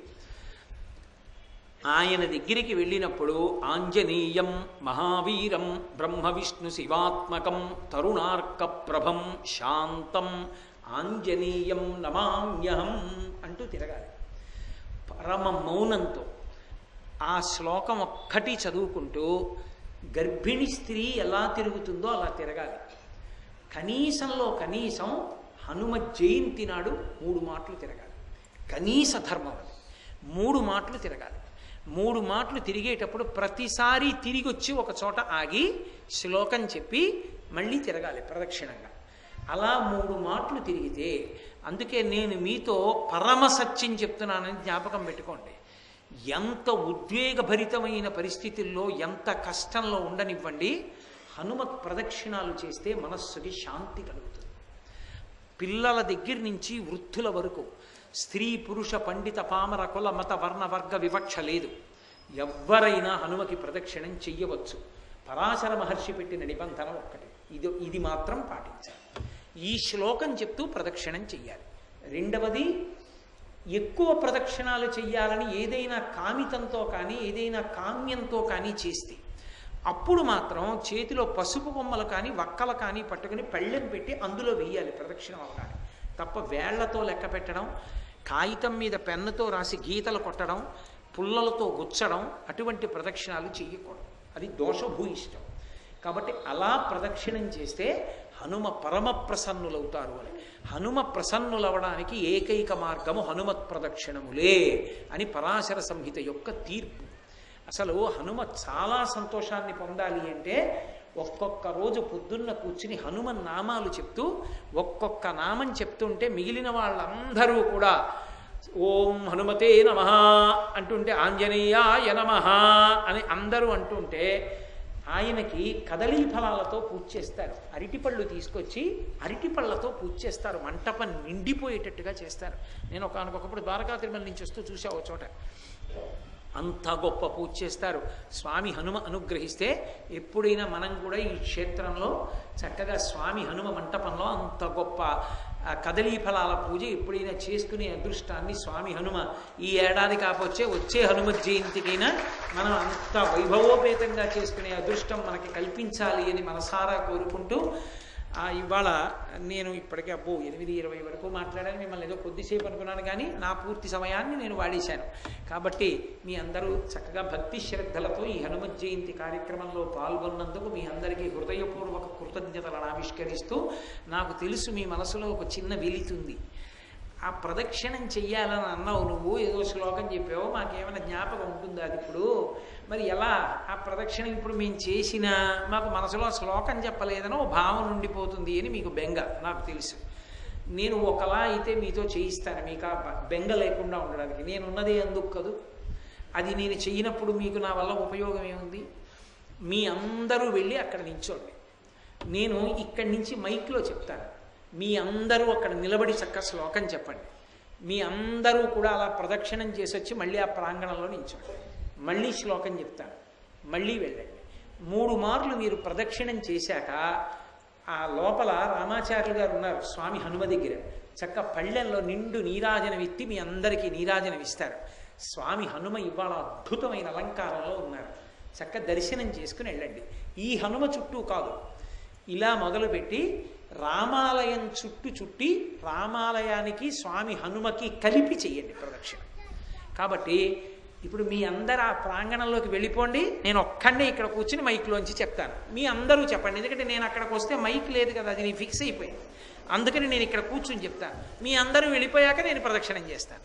Speaker 1: ఆయన దగ్గరికి వెళ్ళినప్పుడు ఆంజనేయం మహావీరం బ్రహ్మ విష్ణు శివాత్మకం తరుణార్క ప్రభం శాంతం ఆంజనేయం నమామ్యహం అంటూ తిరగాలి పరమ మౌనంతో ఆ శ్లోకం ఒక్కటి చదువుకుంటూ గర్భిణి స్త్రీ ఎలా తిరుగుతుందో అలా తిరగాలి కనీసంలో కనీసం హనుమ జయంతి నాడు మూడు మాటలు తిరగాలి కనీస ధర్మం అది మూడు మాటలు తిరగాలి మూడు మాటలు తిరిగేటప్పుడు ప్రతిసారి తిరిగి వచ్చి ఒక చోట ఆగి శ్లోకం చెప్పి మళ్ళీ తిరగాలి ప్రదక్షిణంగా అలా మూడు మాటలు తిరిగితే అందుకే నేను మీతో పరమ సత్యం చెప్తున్నానని జ్ఞాపకం పెట్టుకోండి ఎంత ఉద్వేగభరితమైన పరిస్థితుల్లో ఎంత కష్టంలో ఉండనివ్వండి హనుమత్ ప్రదక్షిణాలు చేస్తే మనస్సుకి శాంతి కలుగుతుంది పిల్లల దగ్గర నుంచి వృద్ధుల వరకు స్త్రీ పురుష పండిత పామర కుల మత వర్ణ వర్గ వివక్ష లేదు ఎవ్వరైనా హనుమకి ప్రదక్షిణం చెయ్యవచ్చు పరాశర మహర్షి పెట్టిన నిబంధన ఒక్కటి ఇది ఇది మాత్రం పాటించాలి ఈ శ్లోకం చెప్తూ ప్రదక్షిణం చెయ్యాలి రెండవది ఎక్కువ ప్రదక్షిణాలు చెయ్యాలని ఏదైనా కామితంతో కానీ ఏదైనా కామ్యంతో కానీ చేస్తే అప్పుడు మాత్రం చేతిలో పసుపు బొమ్మలు కానీ వక్కలు కానీ పట్టుకుని పళ్ళెం పెట్టి అందులో వెయ్యాలి ప్రదక్షిణం అవగానే తప్ప వేళ్లతో లెక్క పెట్టడం కాగితం మీద పెన్నుతో రాసి గీతలు కొట్టడం పుల్లలతో గుచ్చడం అటువంటి ప్రదక్షిణాలు చెయ్యకూడదు అది దోషభూయిష్టం కాబట్టి అలా ప్రదక్షిణం చేస్తే హనుమ పరమ ప్రసన్నులవుతారు అని హనుమ ప్రసన్నులవడానికి ఏకైక మార్గము హనుమత్ ప్రదక్షిణములే అని పరాశర సంహిత యొక్క తీర్పు అసలు హనుమ చాలా సంతోషాన్ని పొందాలి అంటే ఒక్కొక్క రోజు పొద్దున్న కూర్చుని హనుమన్ నామాలు చెప్తూ ఒక్కొక్క నామం చెప్తుంటే మిగిలిన వాళ్ళందరూ కూడా ఓం హనుమతే నమ అంటుంటే ఆంజనేయాయ నమ అని అందరూ అంటుంటే ఆయనకి కదలీ ఫలాలతో పూజ చేస్తారు అరటిపళ్ళు తీసుకొచ్చి అరటిపళ్ళతో పూజ చేస్తారు మంటపం నిండిపోయేటట్టుగా చేస్తారు నేను ఒకనకొకప్పుడు ద్వారకా తిరుమల నుంచి వస్తూ చూసా ఒక చోట అంత గొప్ప పూజ చేస్తారు స్వామి హనుమ అనుగ్రహిస్తే ఎప్పుడైనా మనం కూడా ఈ క్షేత్రంలో చక్కగా స్వామి హనుమ మంటపంలో అంత గొప్ప ఆ కదలీ ఫలాల పూజ ఎప్పుడైనా చేసుకునే అదృష్టాన్ని స్వామి హనుమ ఈ ఏడాది కాకపోతే వచ్చే హనుమ జయంతికైనా మనం అంత వైభవోపేతంగా చేసుకునే అదృష్టం మనకి కల్పించాలి అని మనసారా కోరుకుంటూ ఆ, ఇవాళ నేను ఇప్పటికే అబ్బో ఎనిమిది ఇరవై వరకు మాట్లాడాను మిమ్మల్ని ఏదో కొద్దిసేపు అనుకున్నాను కానీ నా పూర్తి సమయాన్ని నేను వాడేశాను కాబట్టి మీ అందరూ చక్కగా భక్తి శ్రద్ధలతో ఈ హనుమత్ జయంతి కార్యక్రమంలో పాల్గొన్నందుకు మీ అందరికీ హృదయపూర్వక కృతజ్ఞతలను ఆవిష్కరిస్తూ నాకు తెలుసు మీ మనసులో ఒక చిన్న వెలితుంది ఆ ప్రదక్షిణం చెయ్యాలని అన్నావు నువ్వు ఏదో శ్లోకం చెప్పావు మాకేమైనా జ్ఞాపకం ఉంటుందా అది ఇప్పుడు మరి ఎలా ఆ ప్రదక్షిణ ఇప్పుడు మేము చేసినా మాకు మనసులో శ్లోకం చెప్పలేదనో భావన ఉండిపోతుంది అని మీకు బెంగ నాకు తెలుసు నేను ఒకలా అయితే మీతో చేయిస్తాను మీకు ఆ బ- బెంగ లేకుండా ఉండడానికి నేను ఉన్నదే అందుకు కదూ అది నేను చెయ్యినప్పుడు మీకు నా వల్ల ఉపయోగం ఏముంది మీ అందరూ వెళ్ళి అక్కడ నించోండి నేను ఇక్కడి నుంచి మైక్లో చెప్తాను మీ అందరూ అక్కడ నిలబడి చక్క శ్లోకం చెప్పండి మీ అందరూ కూడా అలా ప్రదక్షిణం చేసి వచ్చి మళ్ళీ ఆ ప్రాంగణంలో నించోండి మళ్ళీ శ్లోకం చెప్తాను మళ్ళీ వెళ్ళండి మూడు మార్లు మీరు ప్రదక్షిణం చేశాక ఆ లోపల రామాచార్యులు గారు ఉన్నారు స్వామి హనుమ దగ్గర చక్క పళ్ళెంలో నిండు నీరాజనం ఎత్తి మీ అందరికీ నీరాజనం ఇస్తారు స్వామి హనుమ ఇవాళ అద్భుతమైన అలంకారంలో ఉన్నారు చక్క దర్శనం చేసుకుని వెళ్ళండి ఈ హనుమ చుట్టూ కాదు ఇలా మొదలుపెట్టి రామాలయం చుట్టూ చుట్టి రామాలయానికి స్వామి హనుమకి కలిపి చెయ్యండి ప్రదక్షిణ కాబట్టి ఇప్పుడు మీ అందరు ఆ ప్రాంగణంలోకి వెళ్ళిపోండి నేను ఒక్కడే ఇక్కడ కూర్చుని మైక్లోంచి చెప్తాను మీ అందరూ చెప్పండి ఎందుకంటే నేను అక్కడికి వస్తే మైక్ లేదు కదా అది నేను ఫిక్స్ అయిపోయింది అందుకని నేను ఇక్కడ కూర్చుని చెప్తాను మీ అందరూ వెళ్ళిపోయాక నేను ప్రదక్షిణం చేస్తాను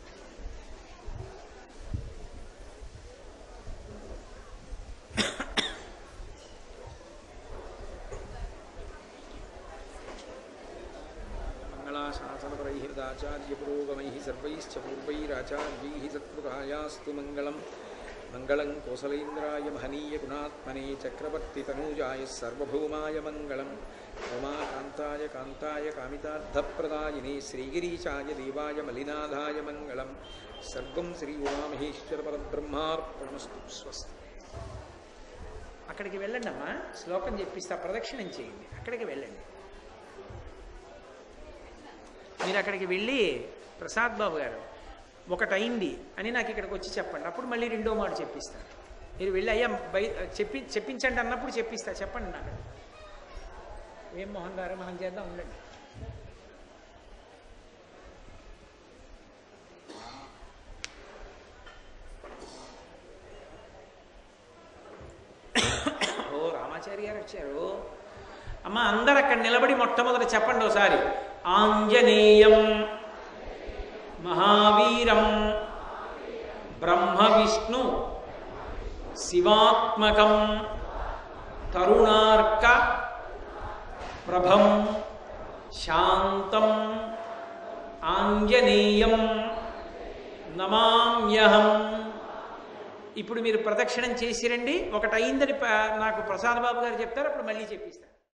Speaker 1: మంగళాశాసనపరైः హృదాచార్యపురోగమైः सर्वैश्च पूर्वैराचार्यैः सत्कृतायास्तु मङ्गलम् मङ्गलं कोसलेन्द्राय महनीयगुणात्मने चक्रवर्तितनूजाय सर्वभौमाय मङ्गलम् उमाकान्ताय कान्ताय कामितार्थप्रदायिने श्रीगिरीशाय देवाय मलिनाथाय मङ्गलं सर्वं श्री उमामहेश्वरपरब्रह्मार्पणमस्तु స్వస్తి అక్కడికి వెళ్ళండి అమ్మా శ్లోకం చెప్పిస్తా ప్రదక్షిణం చేయండి అక్కడికి వెళ్ళండి మీరు అక్కడికి వెళ్ళి ప్రసాద్ బాబు గారు ఒకటైంది అని నాకు ఇక్కడికి వచ్చి చెప్పండి అప్పుడు మళ్ళీ రెండో మాట చెప్పిస్తాను మీరు వెళ్ళి అయ్యా బై చెప్పి చెప్పించండి అన్నప్పుడు చెప్పిస్తా చెప్పండి నాకు ఏం మోహన్ గారు మనం చేద్దాం ఉండండి ఓ రామాచారి గారు వచ్చారు అమ్మ అందరు అక్కడ నిలబడి మొట్టమొదటి చెప్పండి ఒకసారి ఆంజనేయం మహావీరం బ్రహ్మ విష్ణు శివాత్మకం తరుణార్క ప్రభం శాంతం ఆంజనేయం నమామ్యహం ఇప్పుడు మీరు ప్రదక్షిణం చేసిరండి ఒకటి అయిందని ప- నాకు ప్రసాద్ బాబు గారు చెప్తారు అప్పుడు మళ్ళీ చెప్పిస్తాను